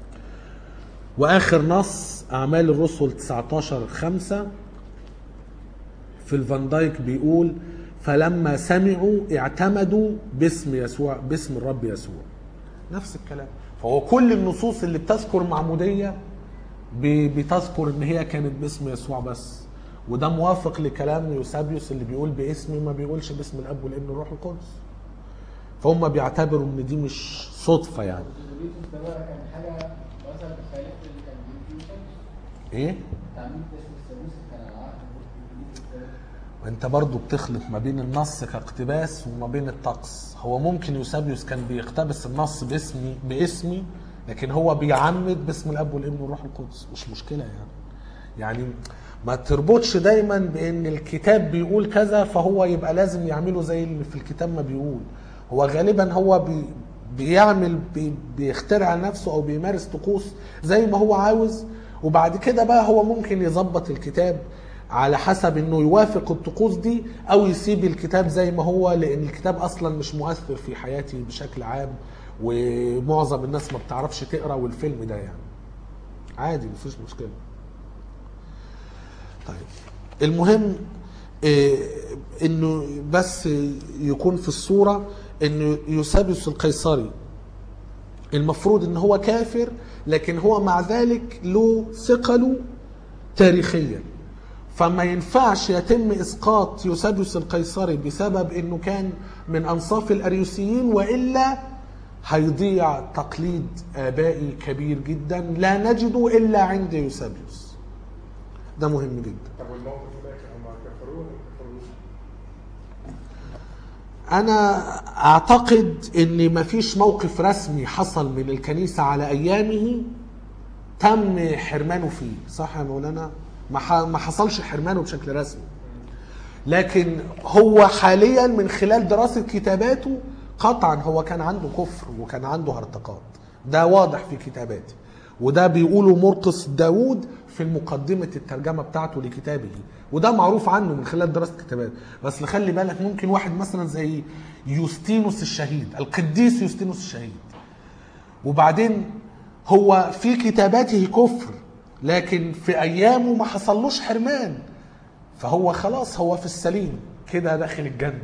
وآخر نص أعمال الرسل 19 5 في الفان دايك بيقول فلما سمعوا اعتمدوا باسم يسوع باسم الرب يسوع نفس الكلام فهو كل النصوص اللي بتذكر معمودية ب- بتذكر ان هي كانت باسم يسوع بس وده موافق لكلام يوسابيوس اللي بيقول باسمي ما بيقولش باسم الاب والابن والروح القدس فهم بيعتبروا ان دي مش صدفة يعني الزوليتوس ده بقى كان حاجه مثلا تخالف اللي كان بيقول فيه ايه تعميد اسم الثالوث كان على عهد الزوليتوس ده انت برضو بتخلط ما بين النص كاقتباس وما بين الطقس هو ممكن يوسابيوس كان بيقتبس النص باسمي باسمي لكن هو بيعمد باسم الاب والابن والروح القدس مش مشكله يعني يعني ما تربطش دايما بان الكتاب بيقول كذا فهو يبقى لازم يعمله زي اللي في الكتاب ما بيقول هو غالبا هو بي بيعمل بي بيخترع نفسه او بيمارس طقوس زي ما هو عاوز وبعد كده بقى هو ممكن يظبط الكتاب على حسب انه يوافق الطقوس دي او يسيب الكتاب زي ما هو لان الكتاب اصلا مش مؤثر في حياتي بشكل عام ومعظم الناس ما بتعرفش تقرا والفيلم ده يعني عادي مفيش مشكله طيب المهم إيه انه بس يكون في الصوره انه يوسابيوس القيصري المفروض ان هو كافر لكن هو مع ذلك له ثقله تاريخيا فما ينفعش يتم اسقاط يوسابيوس القيصري بسبب انه كان من انصاف الاريوسيين والا هيضيع تقليد ابائي كبير جدا لا نجده الا عند يوسابيوس ده مهم جدا طب والموقف في الاخر هم كفروه ولا ما كفروش؟ انا اعتقد ان مفيش موقف رسمي حصل من الكنيسه على ايامه تم حرمانه فيه صح يا مولانا ما ح- ما حصلش حرمانه بشكل رسمي لكن هو حاليا من خلال دراسه كتاباته قطعا هو كان عنده كفر وكان عنده هرطقات ده واضح في كتاباته وده بيقوله مرقس داوود في المقدمة الترجمة بتاعته لكتابه وده معروف عنه من خلال دراسة كتاباته بس خلي بالك ممكن واحد مثلا زي يوستينوس الشهيد القديس يوستينوس الشهيد وبعدين هو في كتاباته كفر لكن في ايامه ما حصلوش حرمان فهو خلاص هو في السليم كده داخل الجنه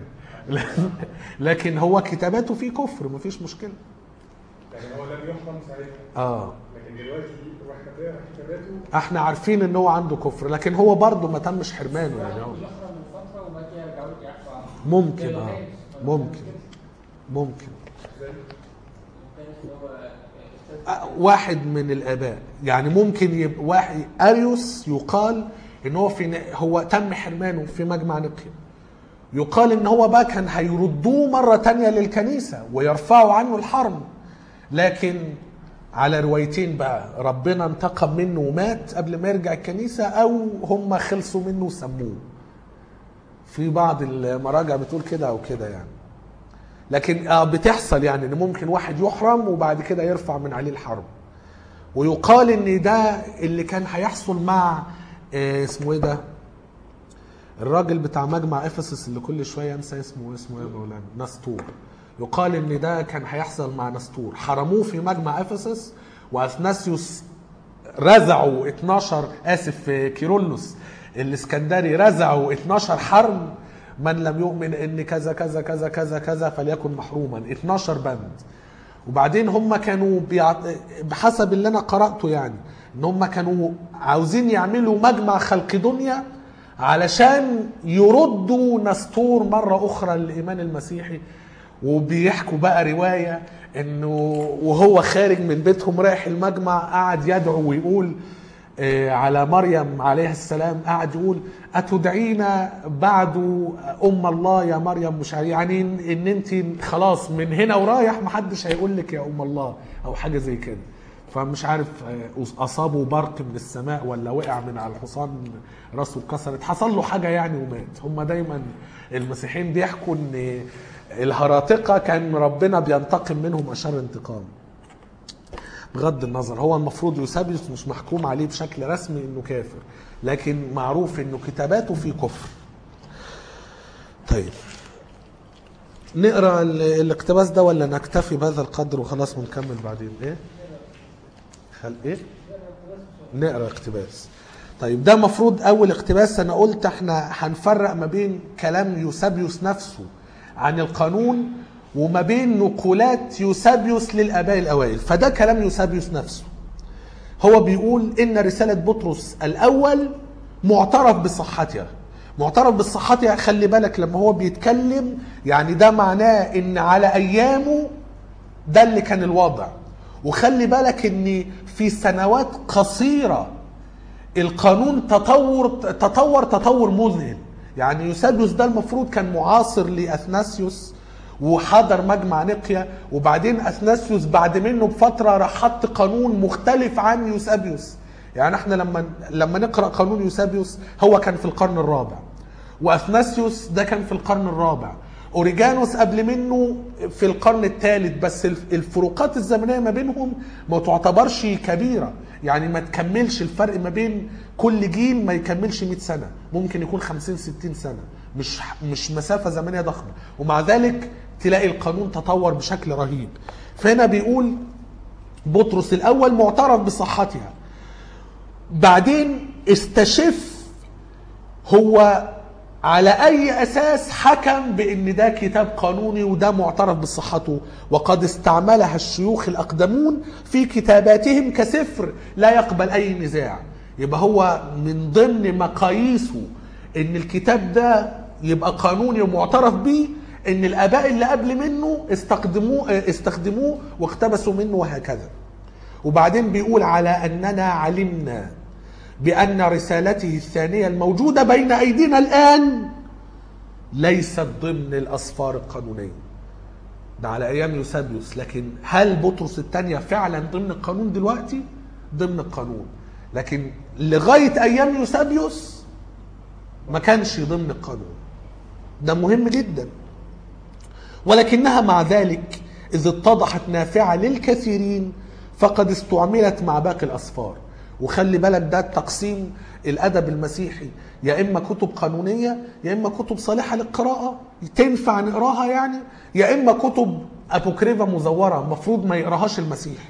لكن هو كتاباته فيه كفر مفيش مشكله يعني هو لم يحرم ساعتها اه لكن دلوقتي واحنا بنقرا كتاباته احنا عارفين ان هو عنده كفر لكن هو برضه ما تمش حرمانه يعني هو يحرم من فتره وبعد كده يرجعوا له يعفوا عنه ممكن زي اه الفارس. ممكن ممكن زي الفارس اللي هو استاذ آه، واحد من الاباء يعني ممكن يبقى واحد اريوس يقال ان هو في هو تم حرمانه في مجمع نقيا يقال ان هو بقى كان هيردوه مره تانية للكنيسه ويرفعوا عنه الحرم لكن على روايتين بقى ربنا انتقم منه ومات قبل ما يرجع الكنيسه او هم خلصوا منه وسموه في بعض المراجع بتقول كده او كده يعني لكن آه بتحصل يعني ان ممكن واحد يحرم وبعد كده يرفع من عليه الحرب ويقال ان ده اللي كان هيحصل مع آه، اسمه ايه ده الراجل بتاع مجمع افسس اللي كل شويه انسى اسمه اسمه ايه يا مولانا نستور يقال ان ده كان هيحصل مع نستور حرموه في مجمع افسس واثناسيوس رزعوا 12 اسف كيرلس الاسكندري رزعوا 12 حرم من لم يؤمن ان كذا كذا كذا كذا كذا فليكن محروما 12 بند وبعدين هم كانوا بيع... بحسب اللي انا قراته يعني ان هم كانوا عاوزين يعملوا مجمع خلق دنيا علشان يردوا نستور مره اخرى للايمان المسيحي وبيحكوا بقى روايه انه وهو خارج من بيتهم رايح المجمع قعد يدعو ويقول آه، على مريم عليه السلام قعد يقول اتدعينا بعد ام الله يا مريم مش عارف- يعني ان إن انت خلاص من هنا ورايح محدش هيقول لك يا ام الله او حاجه زي كده فمش عارف آه، اصابه برق من السماء ولا وقع من على الحصان راسه اتكسرت حصل له حاجه يعني ومات هم دايما المسيحيين بيحكوا ان الهراطقه كان ربنا بينتقم منهم اشر انتقام بغض النظر هو المفروض يوسابيوس مش محكوم عليه بشكل رسمي انه كافر لكن معروف انه كتاباته في كفر طيب نقرا ال- الاقتباس ده ولا نكتفي بهذا القدر وخلاص ونكمل بعدين ايه خل ايه نقرا اقتباس طيب ده مفروض اول اقتباس انا قلت احنا هنفرق ما بين كلام يوسابيوس نفسه عن القانون وما بين نقولات يوسابيوس للاباء الاوائل فده كلام يوسابيوس نفسه هو بيقول ان رساله بطرس الاول معترف بصحتها معترف بصحتها خلي بالك لما هو بيتكلم يعني ده معناه ان على ايامه ده اللي كان الوضع وخلي بالك ان في سنوات قصيره القانون تطور تطور تطور مذهل يعني يوسابيوس ده المفروض كان معاصر لاثناسيوس وحضر مجمع نقيا وبعدين اثناسيوس بعد منه بفتره راح حط قانون مختلف عن يوسابيوس يعني احنا لما لما نقرا قانون يوسابيوس هو كان في القرن الرابع واثناسيوس ده كان في القرن الرابع اوريجانوس قبل منه في القرن الثالث بس الف- الفروقات الزمنيه ما بينهم ما تعتبرش كبيره يعني ما تكملش الفرق ما بين كل جيل ما يكملش 100 سنه ممكن يكون 50 60 سنه مش مش مسافه زمنيه ضخمه ومع ذلك تلاقي القانون تطور بشكل رهيب فهنا بيقول بطرس الاول معترف بصحتها بعدين استشف هو على اي اساس حكم بان ده كتاب قانوني وده معترف بصحته وقد استعملها الشيوخ الاقدمون في كتاباتهم كسفر لا يقبل اي نزاع يبقى هو من ضمن مقاييسه ان الكتاب ده يبقى قانوني ومعترف به ان الاباء اللي قبل منه استخدموه استخدموه واقتبسوا منه وهكذا وبعدين بيقول على اننا علمنا بان رسالته الثانيه الموجوده بين ايدينا الان ليست ضمن الاسفار القانونيه ده على ايام يوسابيوس لكن هل بطرس الثانيه فعلا ضمن القانون دلوقتي ضمن القانون لكن لغايه ايام يوسابيوس ما كانش ضمن القانون ده مهم جدا ولكنها مع ذلك إذ اتضحت نافعة للكثيرين فقد استعملت مع باقي الأسفار وخلي بالك ده تقسيم الأدب المسيحي يا إما كتب قانونية يا إما كتب صالحة للقراءة تنفع نقراها يعني يا إما كتب أبوكريفا مزورة المفروض ما يقراهاش المسيحي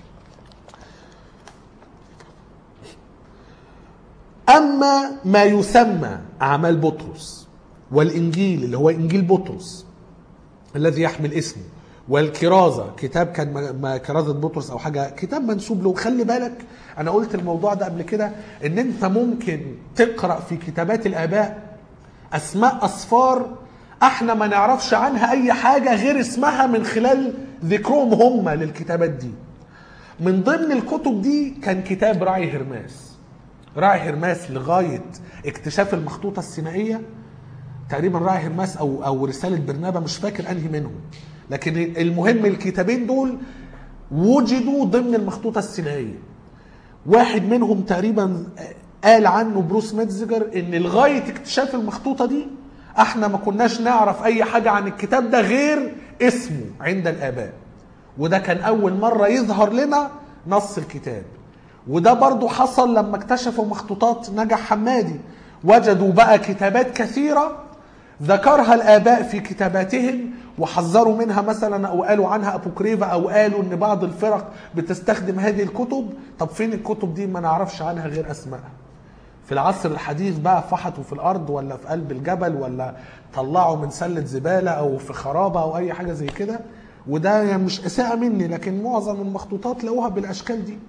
أما ما يسمى أعمال بطرس والإنجيل اللي هو إنجيل بطرس الذي يحمل اسمه والكرازة كتاب كان م- ما كرازة بطرس أو حاجة كتاب منسوب له خلي بالك أنا قلت الموضوع ده قبل كده إن أنت ممكن تقرأ في كتابات الآباء أسماء أسفار احنا ما نعرفش عنها أي حاجة غير اسمها من خلال ذكرهم هم للكتابات دي من ضمن الكتب دي كان كتاب راعي هرماس راعي هرماس لغاية اكتشاف المخطوطة السينائية تقريبا راعي هرماس او او رساله برنابا مش فاكر انهي منهم لكن المهم الكتابين دول وجدوا ضمن المخطوطه السينائيه واحد منهم تقريبا قال عنه بروس ميتزجر ان لغايه اكتشاف المخطوطه دي احنا ما كناش نعرف اي حاجه عن الكتاب ده غير اسمه عند الاباء وده كان اول مره يظهر لنا نص الكتاب وده برضو حصل لما اكتشفوا مخطوطات نجح حمادي وجدوا بقى كتابات كثيره ذكرها الآباء في كتاباتهم وحذروا منها مثلا أو قالوا عنها أبوكريفا أو قالوا إن بعض الفرق بتستخدم هذه الكتب طب فين الكتب دي ما نعرفش عنها غير أسمائها في العصر الحديث بقى فحطوا في الأرض ولا في قلب الجبل ولا طلعوا من سلة زبالة أو في خرابة أو أي حاجة زي كده وده يعني مش إساءة مني لكن معظم المخطوطات لقوها بالأشكال دي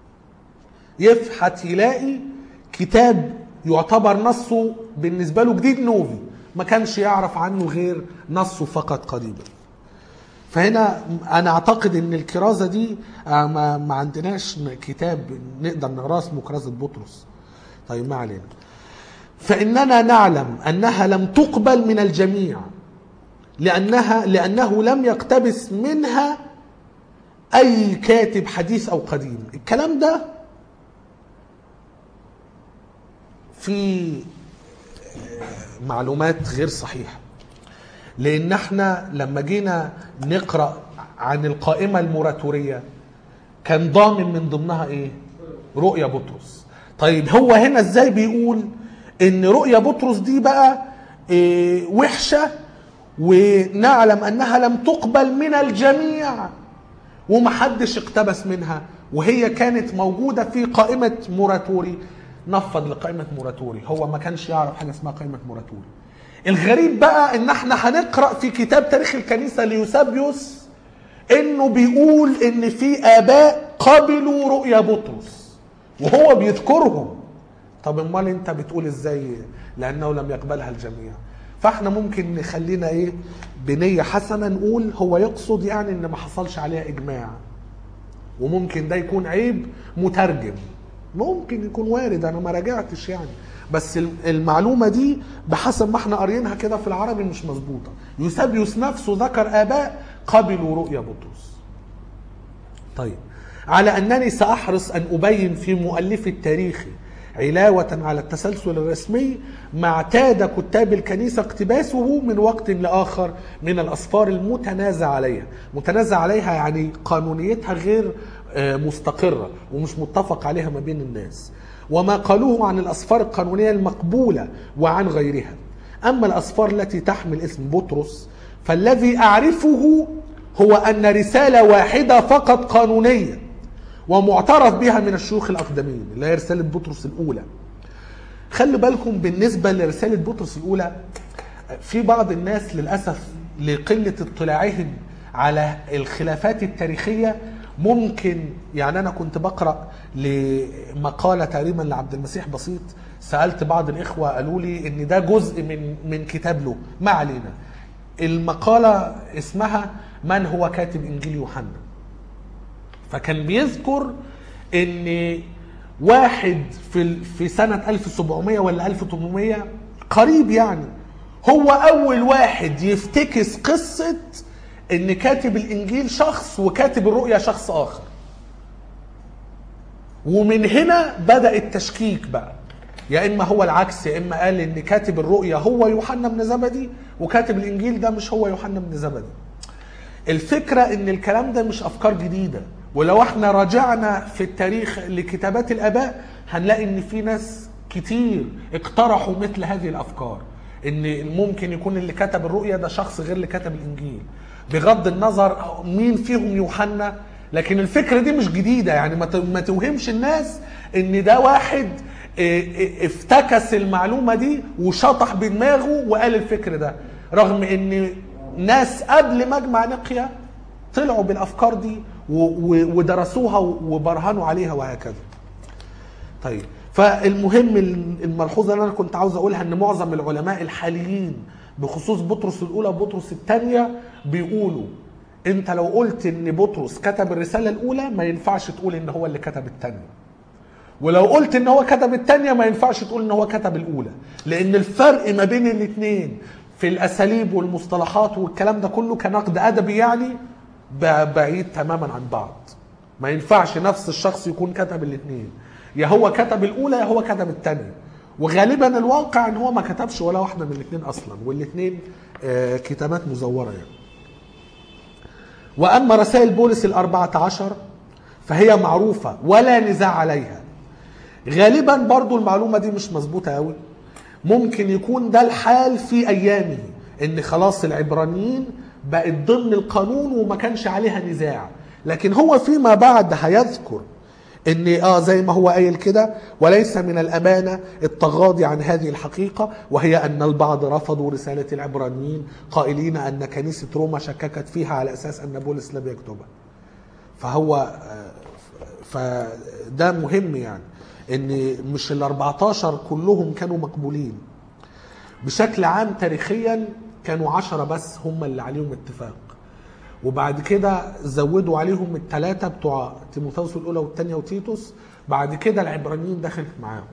يفحت يلاقي كتاب يعتبر نصه بالنسبة له جديد نوفي ما كانش يعرف عنه غير نصه فقط قريبا فهنا انا اعتقد ان الكرازه دي آه، ما, ما عندناش كتاب نقدر نقراه اسمه كرازه بطرس طيب ما علينا فاننا نعلم انها لم تقبل من الجميع لانها لانه لم يقتبس منها اي كاتب حديث او قديم الكلام ده في معلومات غير صحيحه لان احنا لما جينا نقرا عن القائمه الموراتوريه كان ضامن من ضمنها ايه رؤيا بطرس طيب هو هنا ازاي بيقول ان رؤيا بطرس دي بقى إيه وحشه ونعلم انها لم تقبل من الجميع ومحدش اقتبس منها وهي كانت موجوده في قائمه موراتوري نفض لقائمه موراتوري هو ما كانش يعرف حاجه اسمها قائمه موراتوري الغريب بقى ان احنا هنقرا في كتاب تاريخ الكنيسه ليوسابيوس انه بيقول ان في اباء قبلوا رؤيا بطرس وهو بيذكرهم طب امال انت بتقول ازاي لانه لم يقبلها الجميع فاحنا ممكن نخلينا ايه بنيه حسنه نقول هو يقصد يعني ان ما حصلش عليها اجماع وممكن ده يكون عيب مترجم ممكن يكون وارد انا ما راجعتش يعني بس المعلومه دي بحسب ما احنا قاريينها كده في العربي مش مظبوطه يوسابيوس نفسه ذكر اباء قبلوا رؤيا بطرس طيب على انني ساحرص ان ابين في مؤلف التاريخ علاوة على التسلسل الرسمي ما اعتاد كتاب الكنيسة اقتباسه من وقت لآخر من الأسفار المتنازع عليها متنازع عليها يعني قانونيتها غير مستقرة ومش متفق عليها ما بين الناس وما قالوه عن الأسفار القانونية المقبولة وعن غيرها أما الأسفار التي تحمل اسم بطرس فالذي أعرفه هو أن رسالة واحدة فقط قانونية ومعترف بها من الشيوخ الأقدمين اللي هي رسالة بطرس الأولى خلي بالكم بالنسبة لرسالة بطرس الأولى في بعض الناس للأسف لقلة اطلاعهم على الخلافات التاريخية ممكن يعني أنا كنت بقرأ لمقالة تقريبا لعبد المسيح بسيط سألت بعض الإخوة قالوا لي إن ده جزء من من كتاب له ما علينا المقالة اسمها من هو كاتب إنجيل يوحنا فكان بيذكر ان واحد في في سنه 1700 ولا 1800 قريب يعني هو اول واحد يفتكس قصه ان كاتب الانجيل شخص وكاتب الرؤيا شخص اخر ومن هنا بدا التشكيك بقى يا اما هو العكس يا اما قال ان كاتب الرؤيا هو يوحنا بن زبدي وكاتب الانجيل ده مش هو يوحنا بن زبدي الفكرة ان الكلام ده مش افكار جديدة ولو احنا رجعنا في التاريخ لكتابات الاباء هنلاقي ان في ناس كتير اقترحوا مثل هذه الافكار ان ممكن يكون اللي كتب الرؤيا ده شخص غير اللي كتب الانجيل بغض النظر مين فيهم يوحنا لكن الفكرة دي مش جديدة يعني ما ت- ما توهمش الناس ان ده واحد اه، اه، افتكس المعلومة دي وشطح بدماغه وقال الفكر ده رغم ان ناس قبل مجمع نقيا طلعوا بالافكار دي و- و- ودرسوها وبرهنوا عليها وهكذا طيب فالمهم الملحوظه اللي انا كنت عاوز اقولها ان معظم العلماء الحاليين بخصوص بطرس الاولى وبطرس الثانيه بيقولوا انت لو قلت ان بطرس كتب الرساله الاولى ما ينفعش تقول ان هو اللي كتب الثانيه ولو قلت ان هو كتب الثانيه ما ينفعش تقول ان هو كتب الاولى لان الفرق ما بين الاثنين في الاساليب والمصطلحات والكلام ده كله كنقد ادبي يعني ب- بعيد تماما عن بعض ما ينفعش نفس الشخص يكون كتب الاثنين يا هو كتب الاولى يا هو كتب الثانيه وغالبا الواقع ان هو ما كتبش ولا واحده من الاثنين اصلا والاثنين آه، كتابات مزوره يعني واما رسائل بولس الاربعه عشر فهي معروفه ولا نزاع عليها غالبا برضو المعلومه دي مش مظبوطه قوي ممكن يكون ده الحال في ايامه ان خلاص العبرانيين بقت ضمن القانون وما كانش عليها نزاع لكن هو فيما بعد هيذكر ان اه زي ما هو قايل كده وليس من الامانه التغاضي عن هذه الحقيقه وهي ان البعض رفضوا رساله العبرانيين قائلين ان كنيسه روما شككت فيها على اساس ان بولس لم يكتبها فهو آه، فده مهم يعني ان مش ال 14 كلهم كانوا مقبولين بشكل عام تاريخيا كانوا عشرة بس هم اللي عليهم اتفاق وبعد كده زودوا عليهم الثلاثة بتوع تيموثاوس الأولى والثانية وتيتوس بعد كده العبرانيين دخلت معاهم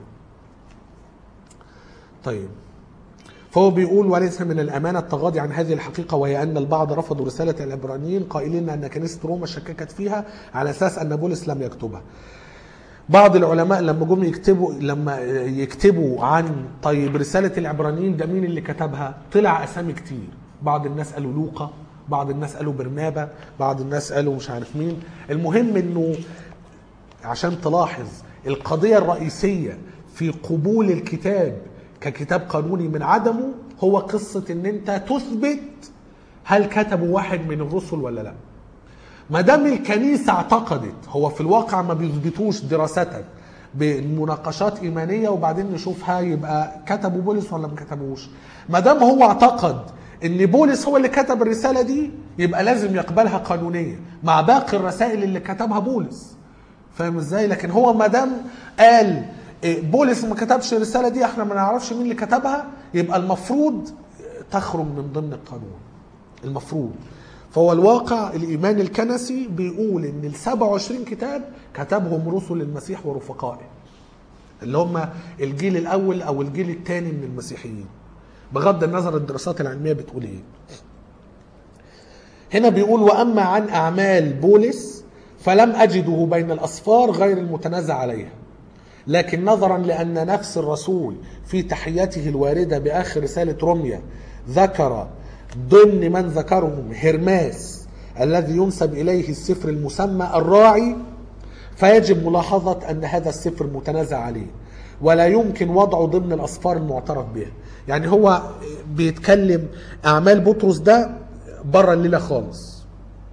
طيب فهو بيقول وليس من الأمانة التغاضي عن هذه الحقيقة وهي أن البعض رفضوا رسالة العبرانيين قائلين أن كنيسة روما شككت فيها على أساس أن بولس لم يكتبها بعض العلماء لما جم يكتبوا لما يكتبوا عن طيب رسالة العبرانيين ده مين اللي كتبها طلع أسامي كتير بعض الناس قالوا لوقا بعض الناس قالوا برنابا بعض الناس قالوا مش عارف مين المهم انه عشان تلاحظ القضية الرئيسية في قبول الكتاب ككتاب قانوني من عدمه هو قصة ان انت تثبت هل كتبوا واحد من الرسل ولا لا ما دام الكنيسة اعتقدت هو في الواقع ما بيثبتوش دراسة بمناقشات إيمانية وبعدين نشوفها يبقى كتبوا بولس ولا ما كتبوش ما دام هو اعتقد ان بولس هو اللي كتب الرسالة دي يبقى لازم يقبلها قانونية مع باقي الرسائل اللي كتبها بولس فاهم ازاي لكن هو ما دام قال إيه، بولس ما كتبش الرسالة دي احنا ما نعرفش مين اللي كتبها يبقى المفروض تخرج من ضمن القانون المفروض فهو الواقع الايمان الكنسي بيقول ان ال 27 كتاب كتبهم رسل المسيح ورفقائه اللي هم الجيل الاول او الجيل الثاني من المسيحيين بغض النظر الدراسات العلميه بتقول ايه هنا بيقول واما عن اعمال بولس فلم اجده بين الاصفار غير المتنازع عليها لكن نظرا لان نفس الرسول في تحيته الوارده باخر رساله روميا ذكر ضمن من ذكرهم هرماس الذي ينسب اليه السفر المسمى الراعي فيجب ملاحظه ان هذا السفر متنازع عليه ولا يمكن وضعه ضمن الاصفار المعترف بها يعني هو بيتكلم اعمال بطرس ده بره الليله خالص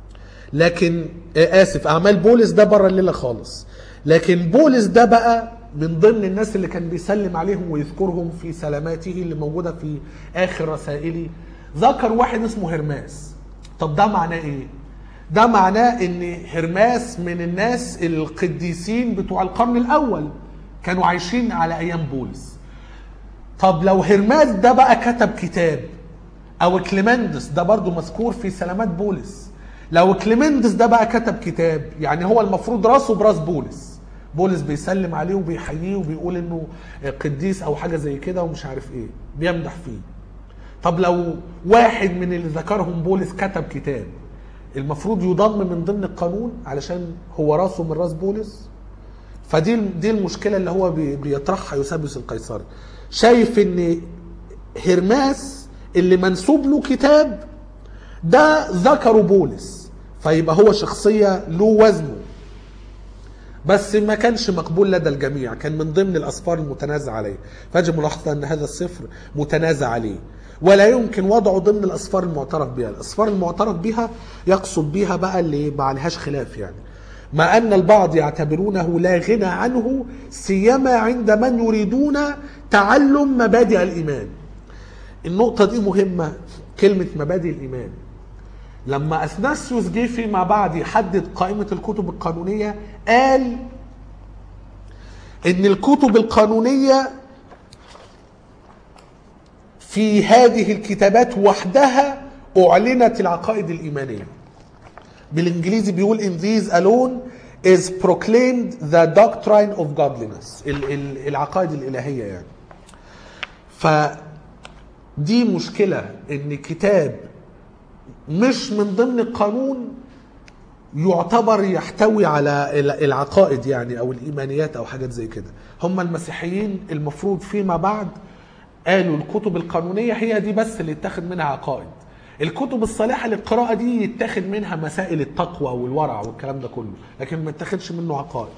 لكن آه، اسف اعمال بولس ده بره الليله خالص لكن بولس ده بقى من ضمن الناس اللي كان بيسلم عليهم ويذكرهم في سلاماته اللي موجوده في اخر رسائلي ذكر واحد اسمه هرماس طب ده معناه ايه ده معناه ان هرماس من الناس القديسين بتوع القرن الاول كانوا عايشين على ايام بولس طب لو هرماس ده بقى كتب كتاب او كليمندس ده برضو مذكور في سلامات بولس لو كليمندس ده بقى كتب كتاب يعني هو المفروض راسه براس بولس بولس بيسلم عليه وبيحييه وبيقول انه قديس او حاجه زي كده ومش عارف ايه بيمدح فيه طب لو واحد من اللي ذكرهم بولس كتب كتاب المفروض يضم من ضمن القانون علشان هو راسه من راس بولس فدي دي المشكله اللي هو بي- بيطرحها يوسابيوس القيصري شايف ان هرماس اللي منسوب له كتاب ده ذكره بولس فيبقى هو شخصيه له وزنه بس ما كانش مقبول لدى الجميع كان من ضمن الاسفار المتنازع عليه فيجب ملاحظه ان هذا السفر متنازع عليه ولا يمكن وضعه ضمن الاسفار المعترف بها الاسفار المعترف بها يقصد بها بقى اللي ما عليهاش خلاف يعني مع ان البعض يعتبرونه لا غنى عنه سيما عند من يريدون تعلم مبادئ الايمان النقطه دي مهمه كلمه مبادئ الايمان لما اثناسيوس جه فيما بعد يحدد قائمه الكتب القانونيه قال ان الكتب القانونيه في هذه الكتابات وحدها اعلنت العقائد الايمانيه بالانجليزي بيقول in these alone is proclaimed the doctrine of godliness ال- ال- العقائد الالهيه يعني فدي مشكله ان كتاب مش من ضمن القانون يعتبر يحتوي على ال- العقائد يعني او الايمانيات او حاجات زي كده هم المسيحيين المفروض فيما بعد قالوا الكتب القانونيه هي دي بس اللي يتاخد منها عقائد الكتب الصالحه للقراءه دي يتاخد منها مسائل التقوى والورع والكلام ده كله لكن ما يتاخدش منه عقائد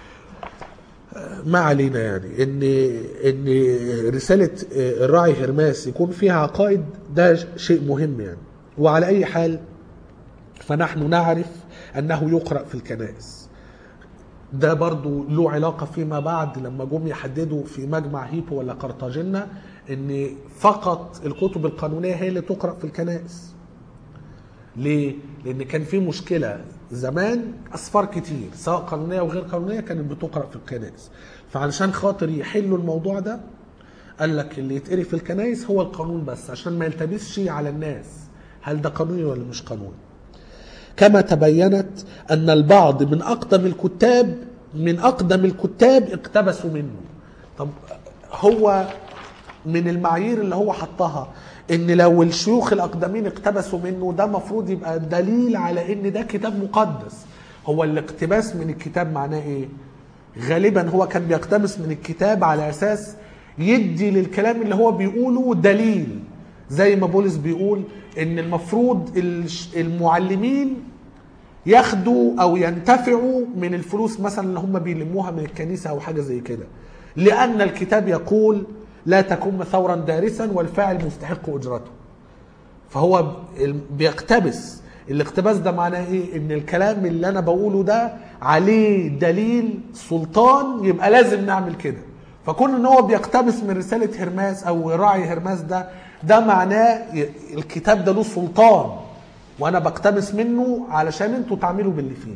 ما علينا يعني ان ان رساله الراعي هرماس يكون فيها عقائد ده شيء مهم يعني وعلى اي حال فنحن نعرف انه يقرا في الكنائس ده برضو له علاقة فيما بعد لما جم يحددوا في مجمع هيبو ولا قرطاجنة ان فقط الكتب القانونية هي اللي تقرأ في الكنائس ليه؟ لان كان في مشكلة زمان اسفار كتير سواء قانونية او غير قانونية كانت بتقرأ في الكنائس فعلشان خاطر يحلوا الموضوع ده قال لك اللي يتقري في الكنائس هو القانون بس عشان ما يلتبسش على الناس هل ده قانوني ولا مش قانوني كما تبينت ان البعض من اقدم الكتاب من اقدم الكتاب اقتبسوا منه طب هو من المعايير اللي هو حطها ان لو الشيوخ الاقدمين اقتبسوا منه ده مفروض يبقى دليل على ان ده كتاب مقدس هو الاقتباس من الكتاب معناه ايه غالبا هو كان بيقتبس من الكتاب على اساس يدي للكلام اللي هو بيقوله دليل زي ما بولس بيقول ان المفروض الش- المعلمين ياخدوا او ينتفعوا من الفلوس مثلا اللي هم بيلموها من الكنيسه او حاجه زي كده لان الكتاب يقول لا تكن ثورا دارسا والفاعل مستحق اجرته فهو ب- بيقتبس الاقتباس ده معناه ايه ان الكلام اللي انا بقوله ده عليه دليل سلطان يبقى لازم نعمل كده فكون ان هو بيقتبس من رساله هرماس او راعي هرماس ده ده معناه ي- الكتاب ده له سلطان وانا بقتبس منه علشان انتوا تعملوا باللي فيه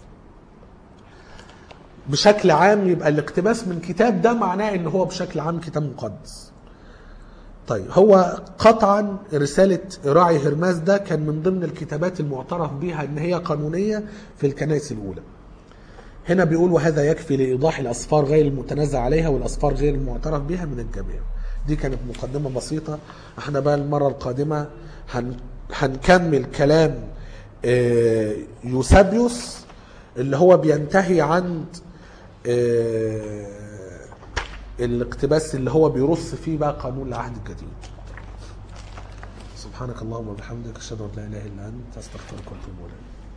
بشكل عام يبقى الاقتباس من كتاب ده معناه ان هو بشكل عام كتاب مقدس طيب هو قطعا رسالة راعي هرماس ده كان من ضمن الكتابات المعترف بها ان هي قانونية في الكنائس الاولى هنا بيقول وهذا يكفي لإيضاح الأسفار غير المتنازع عليها والأسفار غير المعترف بها من الجميع دي كانت مقدمة بسيطة احنا بقى المرة القادمة هن هنكمل كلام آه، يوسابيوس اللي هو بينتهي عند آه، الاقتباس اللي هو بيرص فيه بقى قانون العهد الجديد سبحانك اللهم وبحمدك اشهد ان لا اله الا انت استغفرك واتوب اليك